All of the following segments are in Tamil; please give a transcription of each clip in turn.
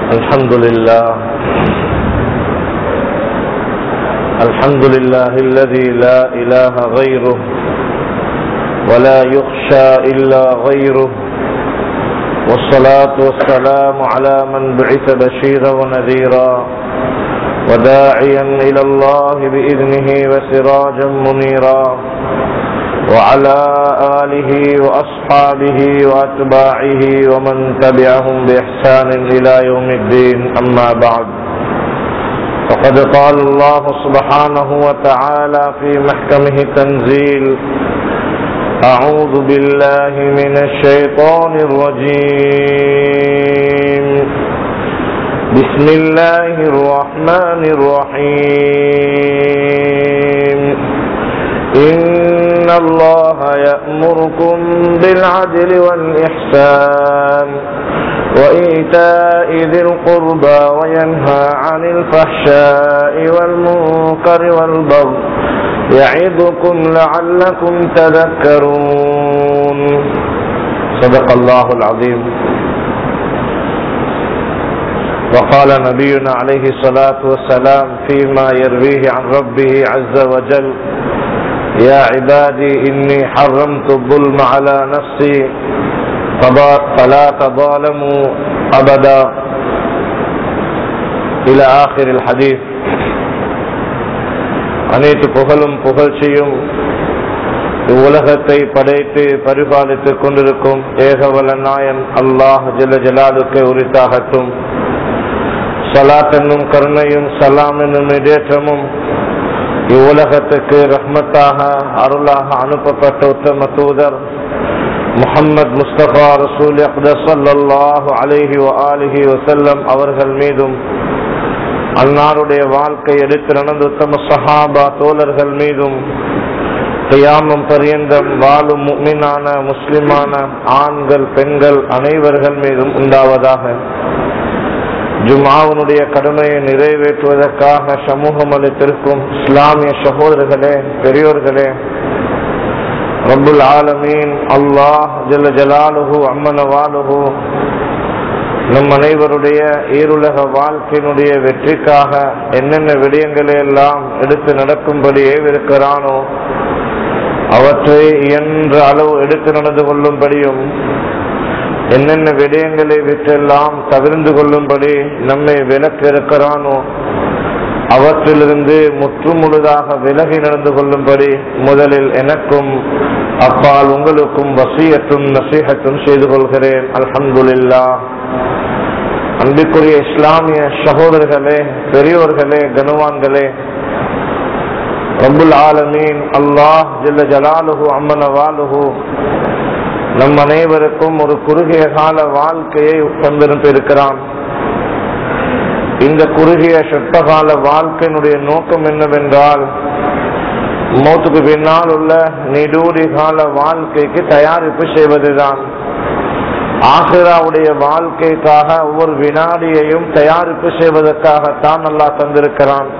الحمد لله الحمد لله الذي لا إله غيره ولا يخشى إلا غيره والصلاة والسلام على من بعث بشيرا ونذيرا وداعيا إلى الله بإذنه وسراجا منيرا وعلى آله وأصحابه وأتباعه ومن تبعهم بإحسان إلى يوم الدين أما بعد فقد قال الله سبحانه وتعالى في محكمه تنزيل أعوذ بالله من الشيطان الرجيم بسم الله الرحمن الرحيم إن الله يأمركم بالعدل والإحسان وإيتاء ذي القربى وينهى عن الفحشاء والمنكر والبغي يعظكم لعلكم تذكرون صدق الله العظيم وقال نبينا عليه الصلاة والسلام فيما يرويه عن ربه عز وجل يا عبادي إني حرمت الظلم على نفسي فلا تظالموا أبدا إلى آخر الحديث அனைத்து புகழும் புகழ்ச்சியும் இவ்வுலகத்தை படைத்து பரிபாலித்துக் கொண்டிருக்கும் ஏகவல நாயன் அல்லாஹ் ஜல ஜலாலுக்கு உரித்தாகட்டும் சலாத் என்னும் கருணையும் சலாம் என்னும் இடேற்றமும் இவ்வுலகத்துக்கு ரஹ்மத்தாக அருளாக அனுப்பப்பட்ட உத்தம தூதர் முகம்மது முஸ்தபா ரசூல் அக்தல்லாஹு அலிஹி ஆலிஹி வசல்லம் அவர்கள் மீதும் அன்னாருடைய வாழ்க்கை எடுத்து நடந்த உத்தம சஹாபா தோழர்கள் மீதும் தியாமம் பரியந்தம் வாழும் முக்மினான முஸ்லிமான ஆண்கள் பெண்கள் அனைவர்கள் மீதும் உண்டாவதாக ஜுமாவனுடைய கடமையை நிறைவேற்றுவதற்காக சமூகம் அளித்திருக்கும் இஸ்லாமிய சகோதரர்களே பெரியோர்களே ரபுல் ஆலமீன் அல்லாஹ் ஜல்ல ஜலாலுஹு அம்மன வாலுஹு நம் அனைவருடைய ஈருலக வாழ்க்கையினுடைய வெற்றிக்காக என்னென்ன விடயங்களை எல்லாம் எடுத்து நடக்கும்படி ஏவிருக்கிறானோ அவற்றை இயன்ற அளவு எடுத்து நடந்து கொள்ளும்படியும் என்னென்ன விடயங்களை விட்டெல்லாம் தவிர்ந்து கொள்ளும்படி நம்மை விலக்கு இருக்கிறானோ அவற்றிலிருந்து முற்றுமுழுதாக விலகி நடந்து கொள்ளும்படி முதலில் எனக்கும் அப்பால் உங்களுக்கும் வசியத்தும் நசீகத்தும் செய்து கொள்கிறேன் அல்ஹம்துல்லா அன்பிற்குரிய இஸ்லாமிய சகோதரர்களே பெரியோர்களே கனுவான்களே ரபுல் ஆலமீன் அல்லாஹ் ஜில்ல ஜலாலுஹு அம்மன வாலுஹு நம் அனைவருக்கும் ஒரு குறுகிய கால வாழ்க்கையை தந்திருக்கிறான் இந்த குறுகிய சொற்பகால வாழ்க்கையினுடைய நோக்கம் என்னவென்றால் மௌத்துக்கு பின்னால் உள்ள நெடூடி கால வாழ்க்கைக்கு தயாரிப்பு செய்வதுதான் ஆசிராவுடைய வாழ்க்கைக்காக ஒவ்வொரு வினாடியையும் தயாரிப்பு செய்வதற்காகத்தான் நல்லா தந்திருக்கிறான்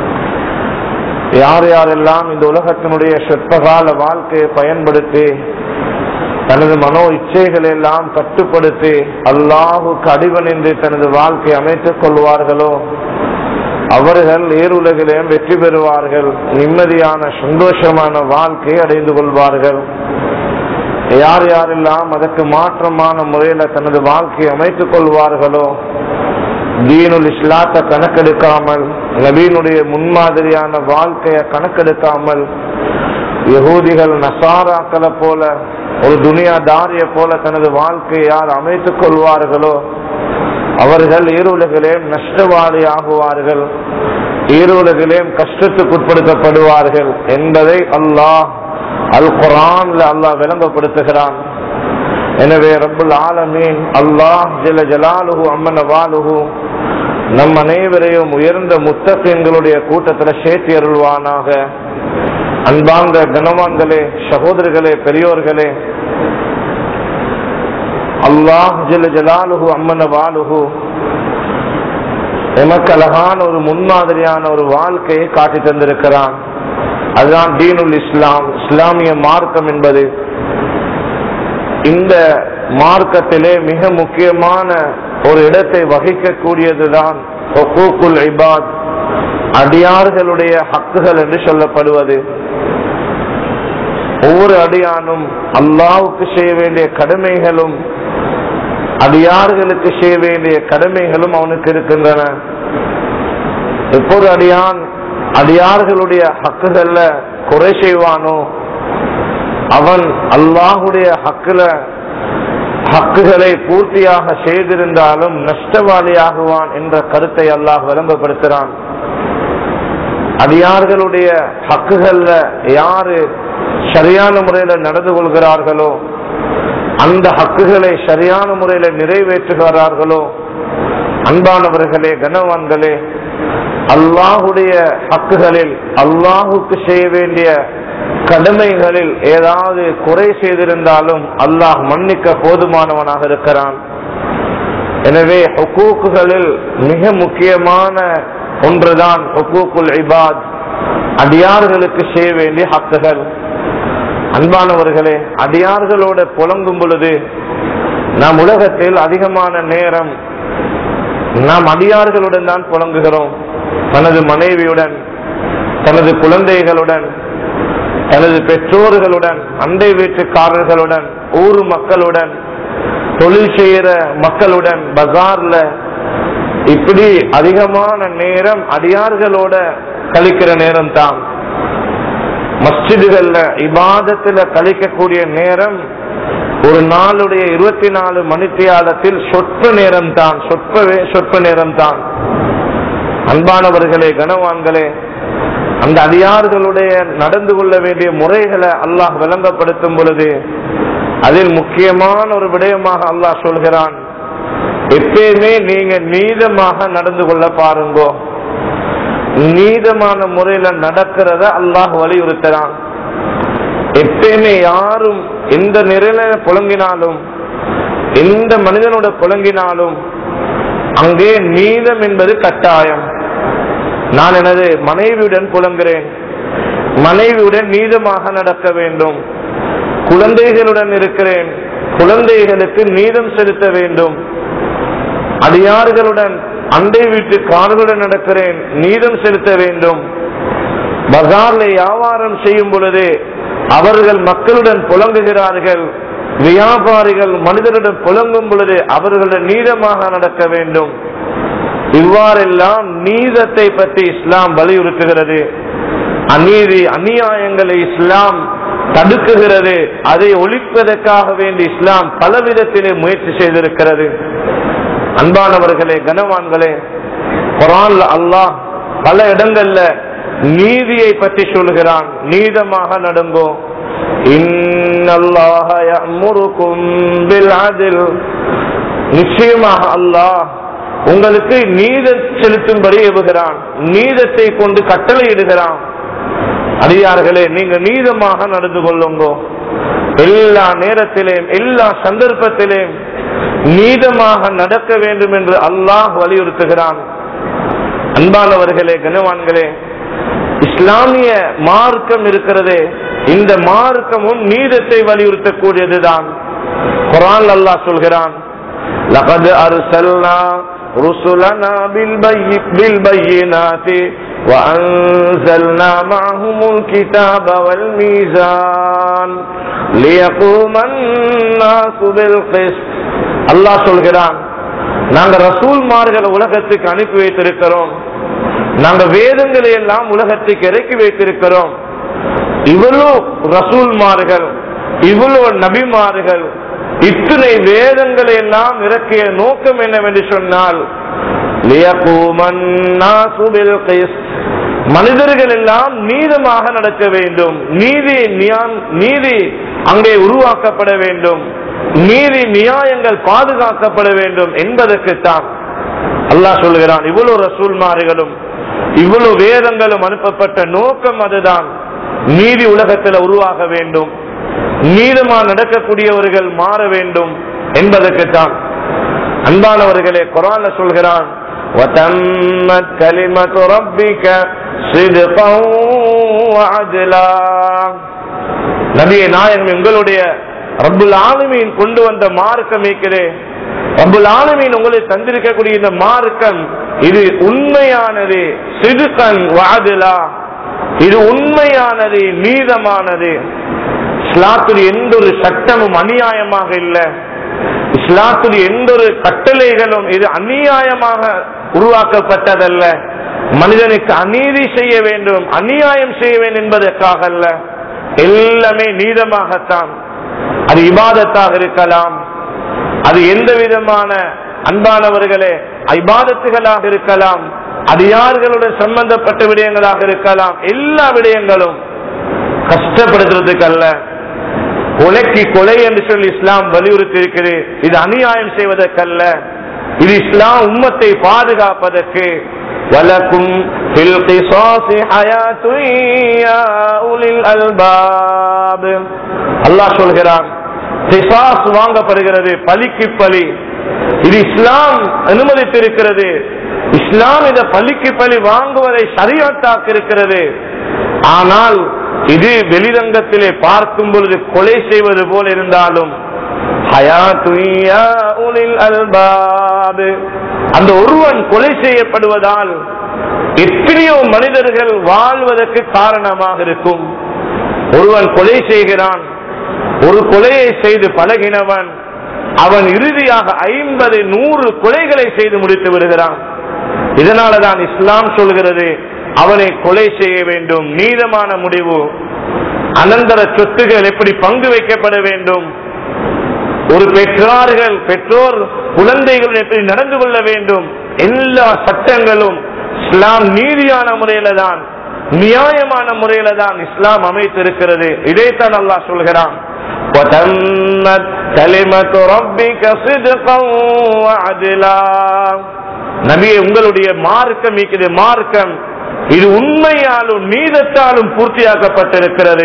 யார் யாரெல்லாம் இந்த உலகத்தினுடைய சொற்பகால வாழ்க்கையை பயன்படுத்தி தனது மனோ இச்சைகளை எல்லாம் கட்டுப்படுத்தி அல்லாஹுக்கு அடிவணிந்து தனது வாழ்க்கை அமைத்துக் கொள்வார்களோ அவர்கள் ஏருலகிலேயும் வெற்றி பெறுவார்கள் நிம்மதியான சந்தோஷமான வாழ்க்கையை அடைந்து கொள்வார்கள் யார் யாரெல்லாம் அதற்கு மாற்றமான முறையில தனது வாழ்க்கையை அமைத்துக் கொள்வார்களோ தீனுல் இஸ்லாத்தை கணக்கெடுக்காமல் நபீனுடைய முன்மாதிரியான வாழ்க்கையை கணக்கெடுக்காமல் யகூதிகள் நசாராக்களை போல ஒரு துனியாதாரிய போல தனது வாழ்க்கையை யார் அமைத்துக் கொள்வார்களோ அவர்கள் ஈருலகிலேயும் நஷ்டவாளி ஆகுவார்கள் ஈருலகிலேயும் கஷ்டத்துக்கு உட்படுத்தப்படுவார்கள் என்பதை அல்லாஹ் அல் குரான்ல அல்லாஹ் விளங்கப்படுத்துகிறான் எனவே ரப்புல் ஆலமீன் அல்லாஹ் ஜல ஜலாலுஹு அம்மன வாலுஹு நம் அனைவரையும் உயர்ந்த முத்தகங்களுடைய கூட்டத்தில் சேர்த்தி அருள்வானாக அன்பார்ந்த கனவான்களே சகோதரர்களே பெரியோர்களே அல்லாஹ் ஜல ஜலாலுஹு அம்மன வாலுஹு எமக்கு அழகான ஒரு முன்மாதிரியான ஒரு வாழ்க்கையை காட்டி தந்திருக்கிறான் அதுதான் தீனுல் இஸ்லாம் இஸ்லாமிய மார்க்கம் என்பது இந்த மார்க்கத்திலே மிக முக்கியமான ஒரு இடத்தை வகிக்கக்கூடியதுதான் ஹுகூக்குல் இபாத் அடியார்களுடைய ஹக்குகள் என்று சொல்லப்படுவது ஒவ்வொரு அடியானும் அல்லாவுக்கு செய்ய வேண்டிய கடமைகளும் அடியார்களுக்கு செய்ய வேண்டிய கடமைகளும் அவனுக்கு இருக்கின்றன எப்போது அடியான் அடியார்களுடைய ஹக்குகள்ல குறை செய்வானோ அவன் அல்லாஹுடைய ஹக்குல ஹக்குகளை பூர்த்தியாக செய்திருந்தாலும் நஷ்டவாளியாகுவான் என்ற கருத்தை அல்லாஹ் விளம்பப்படுத்துகிறான் அடியார்களுடைய ஹக்குகள்ல யாரு சரியான முறையில நடந்து கொள்கிறார்களோ அந்த ஹக்குகளை சரியான முறையில நிறைவேற்றுகிறார்களோ அன்பானவர்களே கனவான்களே அல்லாஹுடைய ஹக்குகளில் அல்லாஹுக்கு செய்ய வேண்டிய கடமைகளில் ஏதாவது குறை செய்திருந்தாலும் அல்லாஹ் மன்னிக்க போதுமானவனாக இருக்கிறான் எனவே ஹுக்கூக்குகளில் மிக முக்கியமான ஒன்றுதான் ஹுக்கூக்குல் இபாத் அடியார்களுக்கு செய்ய வேண்டிய ஹக்குகள் அன்பானவர்களே அடியார்களோட புலங்கும் பொழுது நாம் உலகத்தில் அதிகமான நேரம் நாம் அடியார்களுடன் தான் புலங்குகிறோம் தனது மனைவியுடன் தனது குழந்தைகளுடன் தனது பெற்றோர்களுடன் அண்டை வீட்டுக்காரர்களுடன் ஊர் மக்களுடன் தொழில் செய்யற மக்களுடன் பஜார்ல இப்படி அதிகமான நேரம் அடியார்களோட கழிக்கிற நேரம் தான் மஸ்ஜிதுகள்ல இபாதத்துல கழிக்கக்கூடிய நேரம் ஒரு நாளுடைய இருபத்தி நாலு மணித்தியாலத்தில் சொற்ப நேரம் தான் சொற்பவே சொற்ப நேரம் தான் அன்பானவர்களே கனவான்களே அந்த அதிகாரிகளுடைய நடந்து கொள்ள வேண்டிய முறைகளை அல்லாஹ் விளங்கப்படுத்தும் பொழுது அதில் முக்கியமான ஒரு விடயமாக அல்லாஹ் சொல்கிறான் எப்பயுமே நீங்க நீதமாக நடந்து கொள்ள பாருங்கோ நீதமான முறையில நடக்கிறத அல்லாஹ் வலியுறுத்துறான் எப்பயுமே யாரும் எந்த நிலையில புழங்கினாலும் எந்த மனிதனோட புழங்கினாலும் அங்கே நீதம் என்பது கட்டாயம் நான் எனது மனைவியுடன் புலங்குகிறேன் மனைவியுடன் நீதமாக நடக்க வேண்டும் குழந்தைகளுடன் இருக்கிறேன் குழந்தைகளுக்கு நீதம் செலுத்த வேண்டும் அடியார்களுடன் அண்டை வீட்டு கார்களுடன் நடக்கிறேன் நீதம் செலுத்த வேண்டும் பஜார்ல வியாபாரம் செய்யும் பொழுது அவர்கள் மக்களுடன் புலங்குகிறார்கள் வியாபாரிகள் மனிதருடன் புலங்கும் பொழுது அவர்களுடன் நீதமாக நடக்க வேண்டும் இவ்வாறெல்லாம் நீதத்தை பற்றி இஸ்லாம் வலியுறுத்துகிறது அநீதி அநியாயங்களை இஸ்லாம் தடுக்குகிறது அதை ஒழிப்பதற்காக வேண்டி இஸ்லாம் பலவிதத்திலே முயற்சி செய்திருக்கிறது அன்பானவர்களே கனவான்களே குரான்ல அல்லாஹ் பல இடங்கள்ல நீதியை பற்றி சொல்கிறான் நீதமாக நடங்கோ இன்னல்லாஹ யஅமுருக்கும் பில் அத்ல் நிச்சயமாக அல்லாஹ் உங்களுக்கு நீத செலுத்தும்படி ஏவுகிறான் நீதத்தை கொண்டு கட்டளையிடுகிறான் அடியார்களே நீங்க நீதமாக நடந்து கொள்ளுங்கோ எல்லா நேரத்திலேயும் எல்லா சந்தர்ப்பத்திலேயும் நீதமாக நடக்க வேண்டும் என்று அல்லாஹ் வலியுறுத்துகிறான் அன்பானவர்களே கனவான்களே இஸ்லாமிய மார்க்கம் இருக்கிறதே இந்த மார்க்கமும் நீதத்தை வலியுறுத்தக்கூடியதுதான் குரான் அல்லாஹ் சொல்கிறான் لقد أرسلنا رسلنا بالبي- بالبينات وأنزلنا معهم الكتاب والميزان ليقوم الناس بالقسط அல்லாஹ் சொல்கிறான் நாங்க ரசூல்மார்களை உலகத்துக்கு அனுப்பி வைத்திருக்கிறோம் நாங்க வேதங்களை எல்லாம் உலகத்துக்கு இறக்கி வைத்திருக்கிறோம் இவ்வளோ ரசூல்மார்கள் இவ்வளோ நபிமார்கள் இத்தனை வேதங்களை எல்லாம் இறக்கிய நோக்கம் என்னவென்று சொன்னால் லியகூமன் நாசு பில் கிஸ்த். மனிதர்கள் எல்லாம் நீதமாக நடக்க வேண்டும் நீதி நியா- நீதி அங்கே உருவாக்கப்பட வேண்டும் நீதி நியாயங்கள் பாதுகாக்கப்பட வேண்டும் என்பதற்குத்தான் அல்லாஹ் சொல்கிறான் இவ்வளவு ரசூல்மார்களும் இவ்வளவு வேதங்களும் அனுப்பப்பட்ட நோக்கம் அதுதான் நீதி உலகத்தில் உருவாக வேண்டும் நீதமா நடக்கக்கூடியவர்கள் மாற வேண்டும் என்பதற்குத்தான் அன்பானவர்களே குரான்ல சொல்கிறான் وَتَمَّتْ كَلِمَةُ رَبِّكَ صِدْقًا وَعَدْلًا நபியே நாயகம் எங்களுடைய ரப்புல் ஆலமீன் கொண்டு வந்த மார்க்கம் இருக்கிறே ரப்புல் ஆலமீன் உங்களுக்கு தந்திருக்கக்கூடிய இந்த மார்க்கம் இது உண்மையானது சிதுக்கன் வாதிலா இது உண்மையானது நீதமானது இஸ்லாத்துடைய எந்த ஒரு சட்டமும் அநியாயமாக இல்லை இஸ்லாத்துடைய எந்த ஒரு கட்டளைகளும் இது அநியாயமாக உருவாக்கப்பட்டதல்ல மனிதனுக்கு அநீதி செய்ய வேண்டும் அநியாயம் செய்ய வேண்டும் என்பதற்காக அல்ல எல்லாமே நீதமாகத்தான் அது இபாதத்தாக இருக்கலாம் அது எந்த விதமான அன்பானவர்களே இபாதத்துகளாக இருக்கலாம் அது யார்களுடன் சம்பந்தப்பட்ட விடயங்களாக இருக்கலாம் எல்லா விடயங்களும் கஷ்டப்படுத்துறதுக்கு அல்ல கொலைக்கு கொலை என்று சொல்லி இஸ்லாம் வலியுறுத்தி இருக்கிறது இது அநியாயம் செய்வதற்கல்ல இது இஸ்லாம் உம்மத்தை பாதுகாப்பதற்கு வலக்கும் ஃபில் கிசாஸி ஹயாத்துன் யா உலில் அல்பாப் அல்லாஹ் சொல்கிறான் கிசாஸ் வாங்கப்படுகிறது பலிக்கு பலி இது இஸ்லாம் அனுமதித்திருக்கிறது இஸ்லாம் இந்த பலிக்கு பலி வாங்குவதை சரியாத்தாக்க இருக்கிறது ஆனால் இது வெளிரங்கத்திலே பார்க்கும் பொழுது கொலை செய்வது போல இருந்தாலும் அந்த ஒருவன் கொலை செய்யப்படுவதால் எத்தனையோ மனிதர்கள் வாழ்வதற்கு காரணமாக இருக்கும் ஒருவன் கொலை செய்கிறான் ஒரு கொலையை செய்து பழகினவன் அவன் இறுதியாக ஐம்பது நூறு கொலைகளை செய்து முடித்து விடுகிறான் இதனாலதான் இஸ்லாம் சொல்கிறது அவனை கொலை செய்ய வேண்டும் நீதமான முடிவு அனந்தர சொத்துகள் எப்படி பங்கு வைக்கப்பட வேண்டும் ஒரு பெற்றார்கள் பெற்றோர் குழந்தைகள் எப்படி நடந்து கொள்ள வேண்டும் எல்லா சட்டங்களும் இஸ்லாம் நீதியான முறையில தான் நியாயமான முறையில தான் இஸ்லாம் அமைத்திருக்கிறது இதைத்தான் அல்லாஹ் சொல்கிறான் وتمت كلمة ربك صدقا وعدلا நபியே உங்களுடைய மார்க்கம் இருக்குது மார்க்கம் இது உண்மையாலும் நீதத்தாலும் பூர்த்தியாக்கப்பட்டிருக்கிறது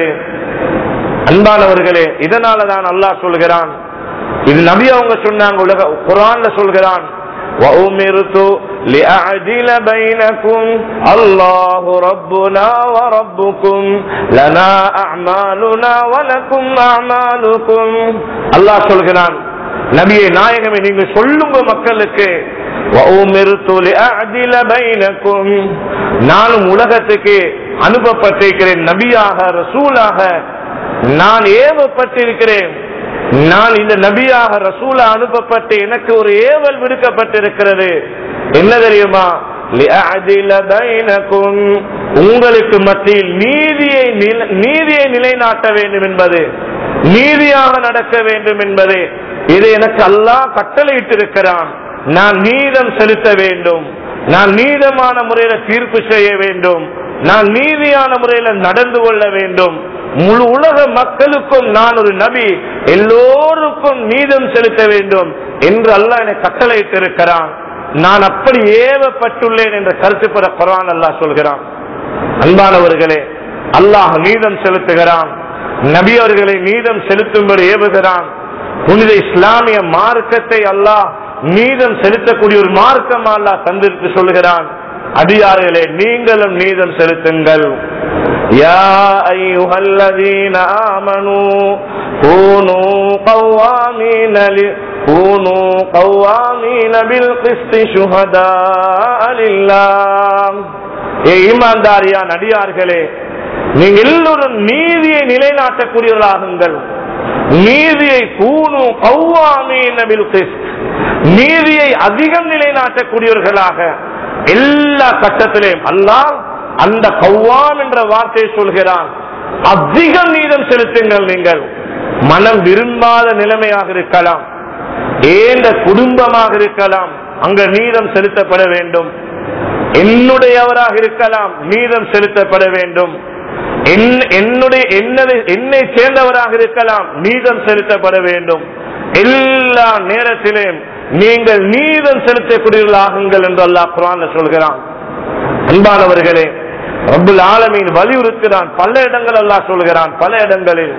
அன்பானவர்களே இதனாலதான் அல்லாஹ் சொல்கிறான் இது நபி அவங்க சொன்னாங்க உலக குரான்ல சொல்கிறான் وأمرت لأعدل بينكم الله ربنا وربكم لنا أعمالنا ولكم أعمالكم الله சொல்கிறான் நபியே நாயகமே நீங்க சொல்லுங்க மக்களுக்கு وأمرت لأعدل بينكم நானும் உலகத்துக்கு அனுப்பப்பட்டிருக்கிறேன் நபியாக ரசூலாக நான் ஏவப்பட்டிருக்கிறேன் நான் இந்த நபியாக ரசூலா அனுப்பப்பட்டு எனக்கு ஒரு ஏவல் விடுக்கப்பட்டிருக்கிறது என்ன தெரியுமா لِأَعْدِلَ بَيْنَكُمْ உங்களுக்கு மத்தியில் நீதியை நில- நீதியை நிலைநாட்ட வேண்டும் என்பது நீதியாக நடக்க வேண்டும் என்பது இது எனக்கு அல்லாஹ் கட்டளையிட்டிருக்கிறான் நான் நீதம் செலுத்த வேண்டும் நான் நீதமான முறையில தீர்ப்பு செய்ய வேண்டும் நான் நீதியான முறையில நடந்து கொள்ள வேண்டும் முழு உலக மக்களுக்கும் நான் ஒரு நபி எல்லோருக்கும் நீதம் செலுத்த வேண்டும் என்று அல்லாஹ் என்னை கட்டளையிட்டிருக்கிறான் நான் அப்படி ஏவப்பட்டுள்ளேன் என்ற கருத்து பெற குரான் அல்லாஹ் சொல்கிறான் அன்பானவர்களே அல்லாஹ் நீதம் செலுத்துகிறான் நபி அவர்களை நீதம் செலுத்தும்படி ஏவுகிறான் புனித இஸ்லாமிய மார்க்கத்தை அல்லாஹ் நீதம் செலுத்தக்கூடிய ஒரு மார்க்கம் அல்லாஹ் தந்திருக்கு சொல்கிறான் அடியார்களே நீங்களும் நீதம் செலுத்துங்கள் يا أيها الذين آمنوا كونوا قوامين ل... كونوا قوامين بالقسط شهداء لله ஏ ஈமான்தாரியா நடிகார்களே நீங்க எல்லோரும் நீதியை நிலைநாட்டக்கூடியவர்களாகுங்கள் நீதியை கூணு கௌவாமீன பில் கிஸ்த் நீதியை அதிகம் நிலைநாட்டக்கூடியவர்களாக எல்லா கட்டத்திலேயும் அல்லாஹ் அந்த கௌவாம் என்ற வார்த்தையை சொல்கிறான் அதிகம் நீதம் செலுத்துங்கள் நீங்கள் மனம் விரும்பாத நிலைமையாக இருக்கலாம் ஏந்த குடும்பமாக இருக்கலாம் அங்க நீதம் செலுத்தப்பட வேண்டும் என்னுடையவராக இருக்கலாம் நீதம் செலுத்தப்பட வேண்டும் என்- என்னுடைய என்னதை என்னை சேர்ந்தவராக இருக்கலாம் நீதம் செலுத்தப்பட வேண்டும் எல்லா நேரத்திலும் நீங்கள் நீதம் செலுத்தக்கூடியவர்களாகுங்கள் என்று அல்லாஹ் குரான்ல சொல்கிறான் அன்பானவர்களே ரப்புல் ஆலமீன் வலியுறுத்தினான் பல இடங்கள் அல்லாஹ் சொல்கிறான் பல இடங்களில்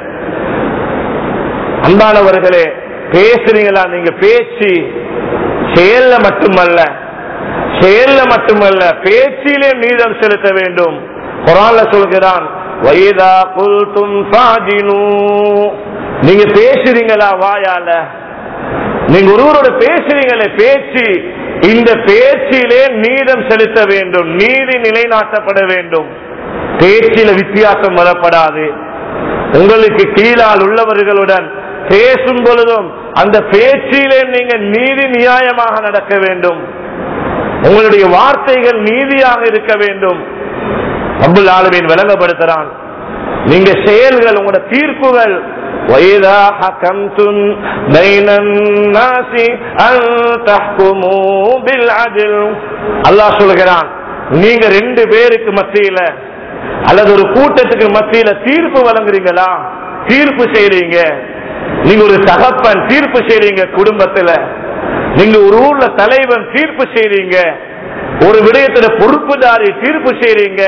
அன்பானவர்களே பேசுறீங்களா நீங்க பேச்சு செயல்ல மட்டுமல்ல செயல்ல மட்டுமல்ல பேச்சிலே நீதம் செலுத்த வேண்டும் குரான்ல சொல்கிறான் வைதா குல்தும் சாஜினு நீங்க பேசுறீங்களா வாயால நீங்க ஒருவரோட பேசுறீங்களே பேச்சு இந்த பேச்சிலே நீதம் செலுத்த வேண்டும் நீதி நிலைநாட்டப்பட வேண்டும் பேச்சில வித்தியாசம் வரப்படாது உங்களுக்கு கீழால் உள்ளவர்களுடன் பேசும் பொழுதும் அந்த பேச்சிலே நீங்க நீதி நியாயமாக நடக்க வேண்டும் உங்களுடைய வார்த்தைகள் நீதியாக இருக்க வேண்டும் அபுல் ஆலமீன் விளங்கப்படுத்துறான் நீங்க செயல்கள் உங்களோட தீர்ப்புகள் وَإِذَا حَكَمْتُمْ بَيْنَ النَّاسِ أَن تَحْكُمُوا بِالْعَدْلِ அல்லாஹ் சொல்கிறான் நீங்க ரெண்டு பேருக்கு மத்தியில அல்லது ஒரு கூட்டத்துக்கு மத்தியில தீர்ப்பு வழங்குறீங்களா தீர்ப்பு செய்றீங்க நீங்க ஒரு தகப்பன் தீர்ப்பு செய்றீங்க குடும்பத்துல நீங்க ஒரு ஊர்ல தலைவன் தீர்ப்பு செய்றீங்க ஒரு விடயத்துல பொறுப்புதாரி தீர்ப்பு செய்றீங்க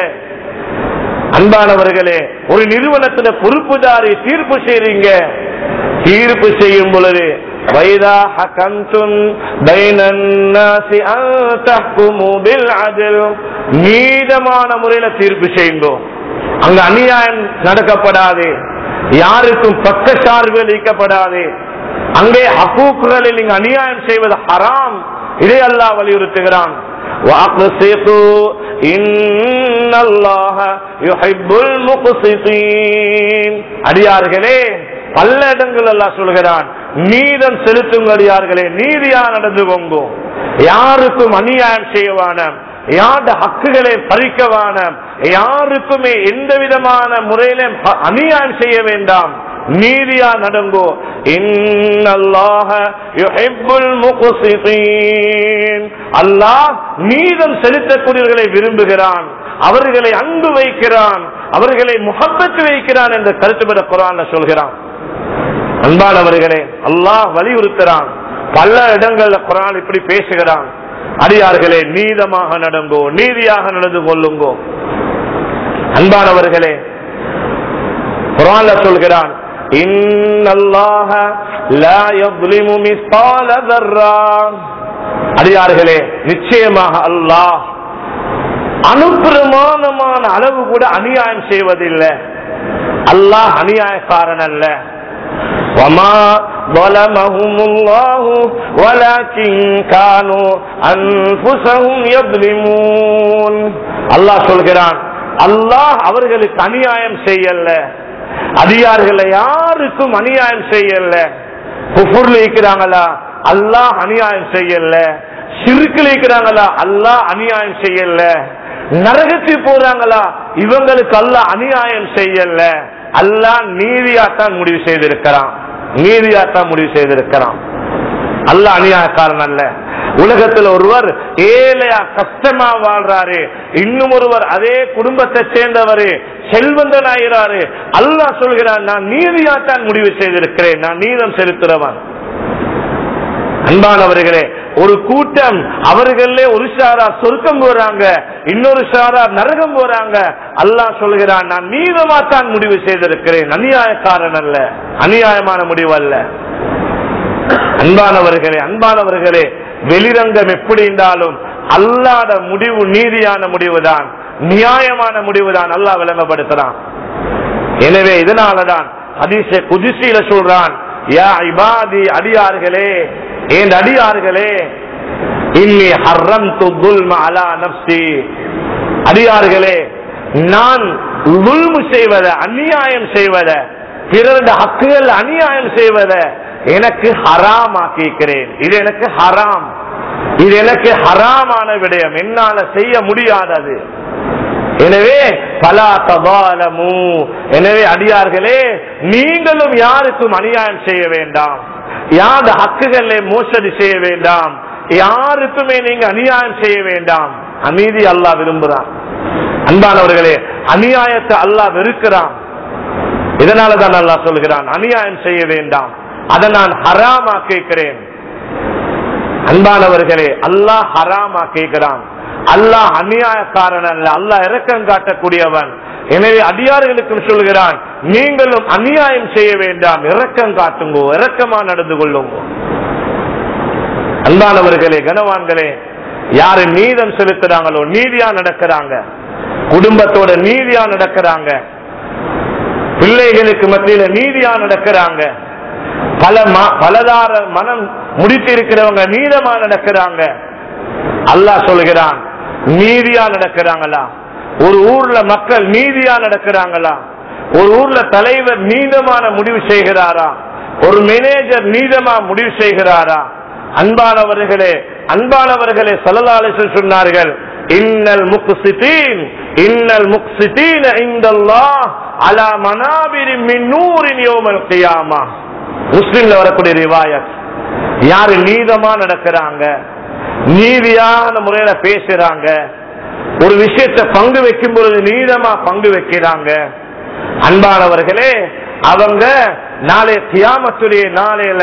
அன்பானவர்களே ஒரு நிறுவனத்துல பொறுப்புதாரி தீர்ப்பு செய்றீங்க தீர்ப்பு செய்யும் பொழுது வைதா ஹகம்தும் பைனன் நாசி அன் தஹ்குமு பில் அத்ல் நீதமான முறையில தீர்ப்பு செய்யுங்க அங்க அநியாயம் நடக்கப்படாது யாருக்கும் பக்க சார்பு அளிக்கப்படாது அங்கே ஹக்கூக்குகளில் நீங்க அநியாயம் செய்வது ஹராம் இதை அல்லாஹ் வலியுறுத்துகிறான் وأقسطوا إن الله يحب المقسطين அடியார்களே பல இடங்கள் எல்லாம் சொல்கிறான் நீதம் செலுத்துங்க அடியார்களே நீதியா நடந்து கொங்கோ யாருக்கும் அநியாயம் செய்யவான யாருடைய ஹக்குகளை பறிக்கவான யாருக்குமே எந்த விதமான முறையிலும் ஹ- அநியாயம் செய்ய வேண்டாம் நீதியா நடங்கோ இன்னல்லாஹ யுஹிப்புல் முக்ஸிதீன் அல்லாஹ் நீதம் செலுத்தக்கூடியவர்களை விரும்புகிறான் அவர்களை அன்பு வைக்கிறான் அவர்களை முகப்பத்து வைக்கிறான் என்ற கருத்துப்பட குரான்ல சொல்கிறான் அன்பானவர்களே அல்லாஹ் வலியுறுத்துறான் பல இடங்கள்ல குரான் இப்படி பேசுகிறான் அடியார்களே நீதமாக நடங்கோ நீதியாக நடந்து கொள்ளுங்கோ அன்பானவர்களே குரான்ல சொல்கிறான் இன்னல்லாஹ லா யظ்லிமு மிஸ்கால தர்ரா அடியார்களே நிச்சயமாக அல்லாஹ் அனுப்பிரமாணமான அளவு கூட அநியாயம் செய்வதில்லை அல்லாஹ் அநியாயக்காரன் அல்ல وما ظلمهم الله ولكن كانوا أنفسهم يظلمون அல்லாஹ் சொல்கிறான் அல்லாஹ் அவர்களுக்கு அநியாயம் செய்யல அதிகாரிகளை யாருக்கும் அநியாயம் செய்யல குஃபுர்ல இருக்கிறாங்களா அல்லாஹ் அநியாயம் செய்யல சிறுக்கில் இருக்கிறாங்களா அல்லாஹ் அநியாயம் செய்யல நரகத்தில் போறாங்களா இவங்களுக்கு அல்லாஹ் அநியாயம் செய்யல அல்லாஹ் நீதியாத்தான் முடிவு செய்திருக்கிறான் நீதியாத்தான் முடிவு செய்திருக்கிறான் அல்லாஹ் அநியாயக்காரன் அல்ல உலகத்தில் ஒருவர் ஏழையா கஷ்டமா வாழ்றாரு இன்னும் ஒருவர் அதே குடும்பத்தை சேர்ந்தவரு செல்வந்தனாகிறாரு அல்லாஹ் சொல்கிறான் நான் நீதியாத்தான் முடிவு செய்திருக்கிறேன் நான் நீதம் செலுத்துறவன் அன்பானவர்களே ஒரு கூட்டம் அவர்களே ஒரு சாரா சொர்க்கம் போறாங்க இன்னொரு சாரா நரகம் போறாங்க அல்லாஹ் சொல்கிறான் நான் நீதமா தான் முடிவு செய்திருக்கிறேன் அநியாயக்காரன் அல்ல அநியாயமான முடிவு அல்ல அன்பானவர்களே அன்பானவர்களே வெளிரங்கம் எப்படி இருந்தாலும் அல்லாத முடிவு நீதியான முடிவுதான் நியாயமான முடிவுதான் அல்லாஹ் விளங்கப்படுத்துறான் எனவே இதனாலதான் ஹதீஸை குதிசியில சொல்றான் யா இபாதி அடியார்களே ஏன் அடியார்களே இன்னி ஹர்ரம்து துல்ம அலா நப்சி அடியார்களே நான் துல்மு செய்வத அநியாயம் செய்வத பிறருடைய ஹக்குகள் அநியாயம் செய்வத எனக்கு ஹராம் ஆக்கிக்கிறேன் இது எனக்கு ஹராம் இது எனக்கு ஹராமான விடயம் என்னால செய்ய முடியாதது எனவே பலா தபாலமு எனவே அடியார்களே நீங்களும் யாருக்கும் அநியாயம் செய்ய வேண்டாம் யார் ஹக்குகளை மோசடி செய்ய வேண்டாம் யாருக்குமே நீங்க அநியாயம் செய்ய வேண்டாம் அநீதி அல்லாஹ் விரும்புறான் அன்பானவர்களே அநியாயத்தை அல்லாஹ் வெறுக்கிறான் இதனாலதான் அல்லாஹ் சொல்கிறான் அநியாயம் செய்ய வேண்டாம் அதை நான் ஹராமா கேட்கிறேன் அன்பானவர்களே அல்லாஹ் ஹராமா கேட்கிறான் அல்லாஹ் அநியாயக்காரன் அல்ல அல்லாஹ் இரக்கம் காட்டக்கூடியவன் எனவே அடியார்களுக்கும் சொல்கிறான் நீங்களும் அநியாயம் செய்ய வேண்டாம் இரக்கம் காட்டுங்கோ இரக்கமா நடந்து கொள்ளுங்கோ அன்பானவர்களே கனவான்களே யாரு நீதம் செலுத்துறாங்களோ நீதியா நடக்கிறாங்க குடும்பத்தோட நீதியா நடக்கிறாங்க பிள்ளைகளுக்கு மத்தியில நீதியா நடக்கிறாங்க பல ம- பலதார மனம் முடித்து இருக்கிறவங்க நீதமா நடக்கிறாங்க அல்லாஹ் சொல்கிறான் நீதியா நடக்கிறாங்களா ஒரு ஊர்ல மக்கள் நீதியா நடக்கிறாங்களா ஒரு ஊர்ல தலைவர் நீதமான முடிவு செய்கிறாரா ஒரு மேனேஜர் நீதமா முடிவு செய்கிறாரா அன்பானவர்களே அன்பானவர்களே சல்லல்லாஹு சொன்னார்கள் இன்னல் முக்சிதீன் இன்னல் முக்சிதீன இந்தல்லாஹ் அலா மனாபிரி மின் நூரின் யௌமல் கியாமா முஸ்லிம்ல வரக்கூடிய ரிவாயத் யாரு நீதமா நடக்கிறாங்க நீதியான முறையில பேசுறாங்க ஒரு விஷயத்தை பங்கு வைக்கும் பொழுது நீதமா பங்கு வைக்கிறாங்க அன்பானவர்களே அவங்க நாளை கியாமத்துடைய நாளையில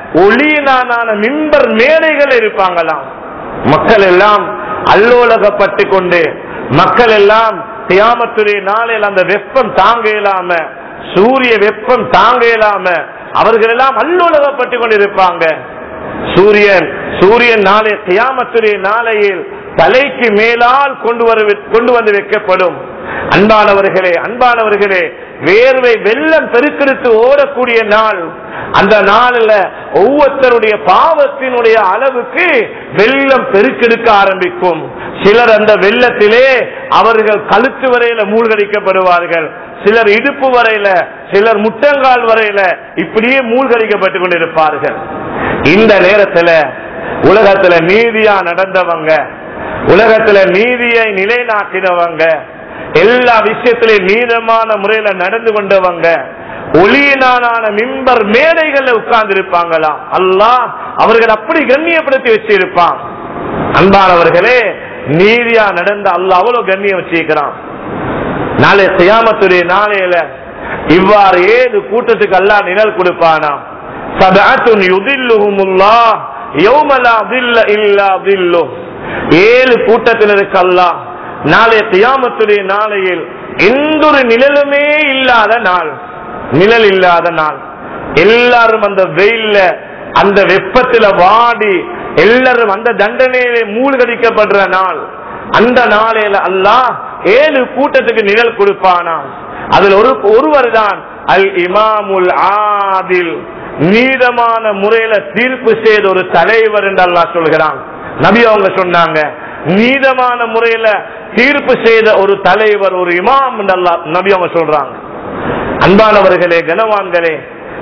ஒளியினான மிம்பர் மேடைகள் இருப்பாங்களாம் மக்கள் எல்லாம் அல்லோலகப்பட்டு கொண்டு மக்கள் எல்லாம் கியாமத்துடைய நாளையில் அந்த வெப்பம் தாங்க இயலாம சூரிய வெப்பம் தாங்க இயலாம அவர்கள் எல்லாம் அல்லோலகப்பட்டு கொண்டிருப்பாங்க சூரியன் சூரியன் நாளை கியாமத்துடைய நாளையில் தலைக்கு மேலால் கொண்டு வர கொண்டு வந்து வைக்கப்படும் அன்பானவர்களே அன்பானவர்களே வேர்வை வெள்ளம் பெருக்கெடுத்து ஓடக்கூடிய நாள் அந்த நாளில் ஒவ்வொருத்தருடைய பாவத்தினுடைய அளவுக்கு வெள்ளம் பெருக்கெடுக்க ஆரம்பிக்கும் சிலர் அந்த வெள்ளத்திலே அவர்கள் கழுத்து வரையில மூழ்கடிக்கப்படுவார்கள் சிலர் இடுப்பு வரையில சிலர் முட்டங்கால் வரையில இப்படியே மூழ்கடிக்கப்பட்டு கொண்டிருப்பார்கள் இந்த நேரத்துல உலகத்துல நீதியா நடந்தவங்க உலகத்துல நீதியை நிலைநாட்டினவங்க எல்லா விஷயத்திலையும் நீதமான முறையில நடந்து கொண்டவங்க ஒளியினான மிம்பர் மேடைகள்ல உட்கார்ந்து இருப்பாங்களாம் அல்லாஹ் அவர்கள் அப்படி கண்ணியப்படுத்தி வச்சிருப்பான் அன்பானவர்களே நீதியா நடந்த அல்லாஹ் அவ்வளவு கண்ணியம் வச்சிருக்கிறான் நாளை சியாமத்துடைய நாளையில இவ்வாறு ஏழு கூட்டத்துக்கு அல்லாஹ் நிழல் கொடுப்பானா சபஅத்துன் யுதில்லுஹுமுல்லாஹ் யௌம லா தில்ல இல்லா தில்லு ஏழு கூட்டத்தினருக்கு அல்லாஹ் நாளை கியாமத்துடைய நாளையில் எந்த ஒரு நிழலுமே இல்லாத நாள் நிழல் இல்லாத நாள் எல்லாரும் அந்த வெயில்ல அந்த வெப்பத்துல வாடி எல்லாரும் அந்த தண்டனையிலே மூழ்கடிக்கப்படுற நாள் அந்த நாளையில அல்லாஹ் ஏழு கூட்டத்துக்கு நிழல் கொடுப்பானா அதுல ஒரு ஒருவர் தான் அல் இமாமுல் ஆதில் நீதமான முறையில தீர்ப்பு செய்த ஒரு தலைவர் என்று அல்லாஹ் சொல்கிறான் நபி அவங்க சொன்னாங்க நீதமான முறையில தீர்ப்பு செய்த ஒரு தலைவர் ஒரு இமாம் என்று அல்லாஹ் நபி அவங்க சொல்றாங்க அன்பானவர்களே கனவான்களே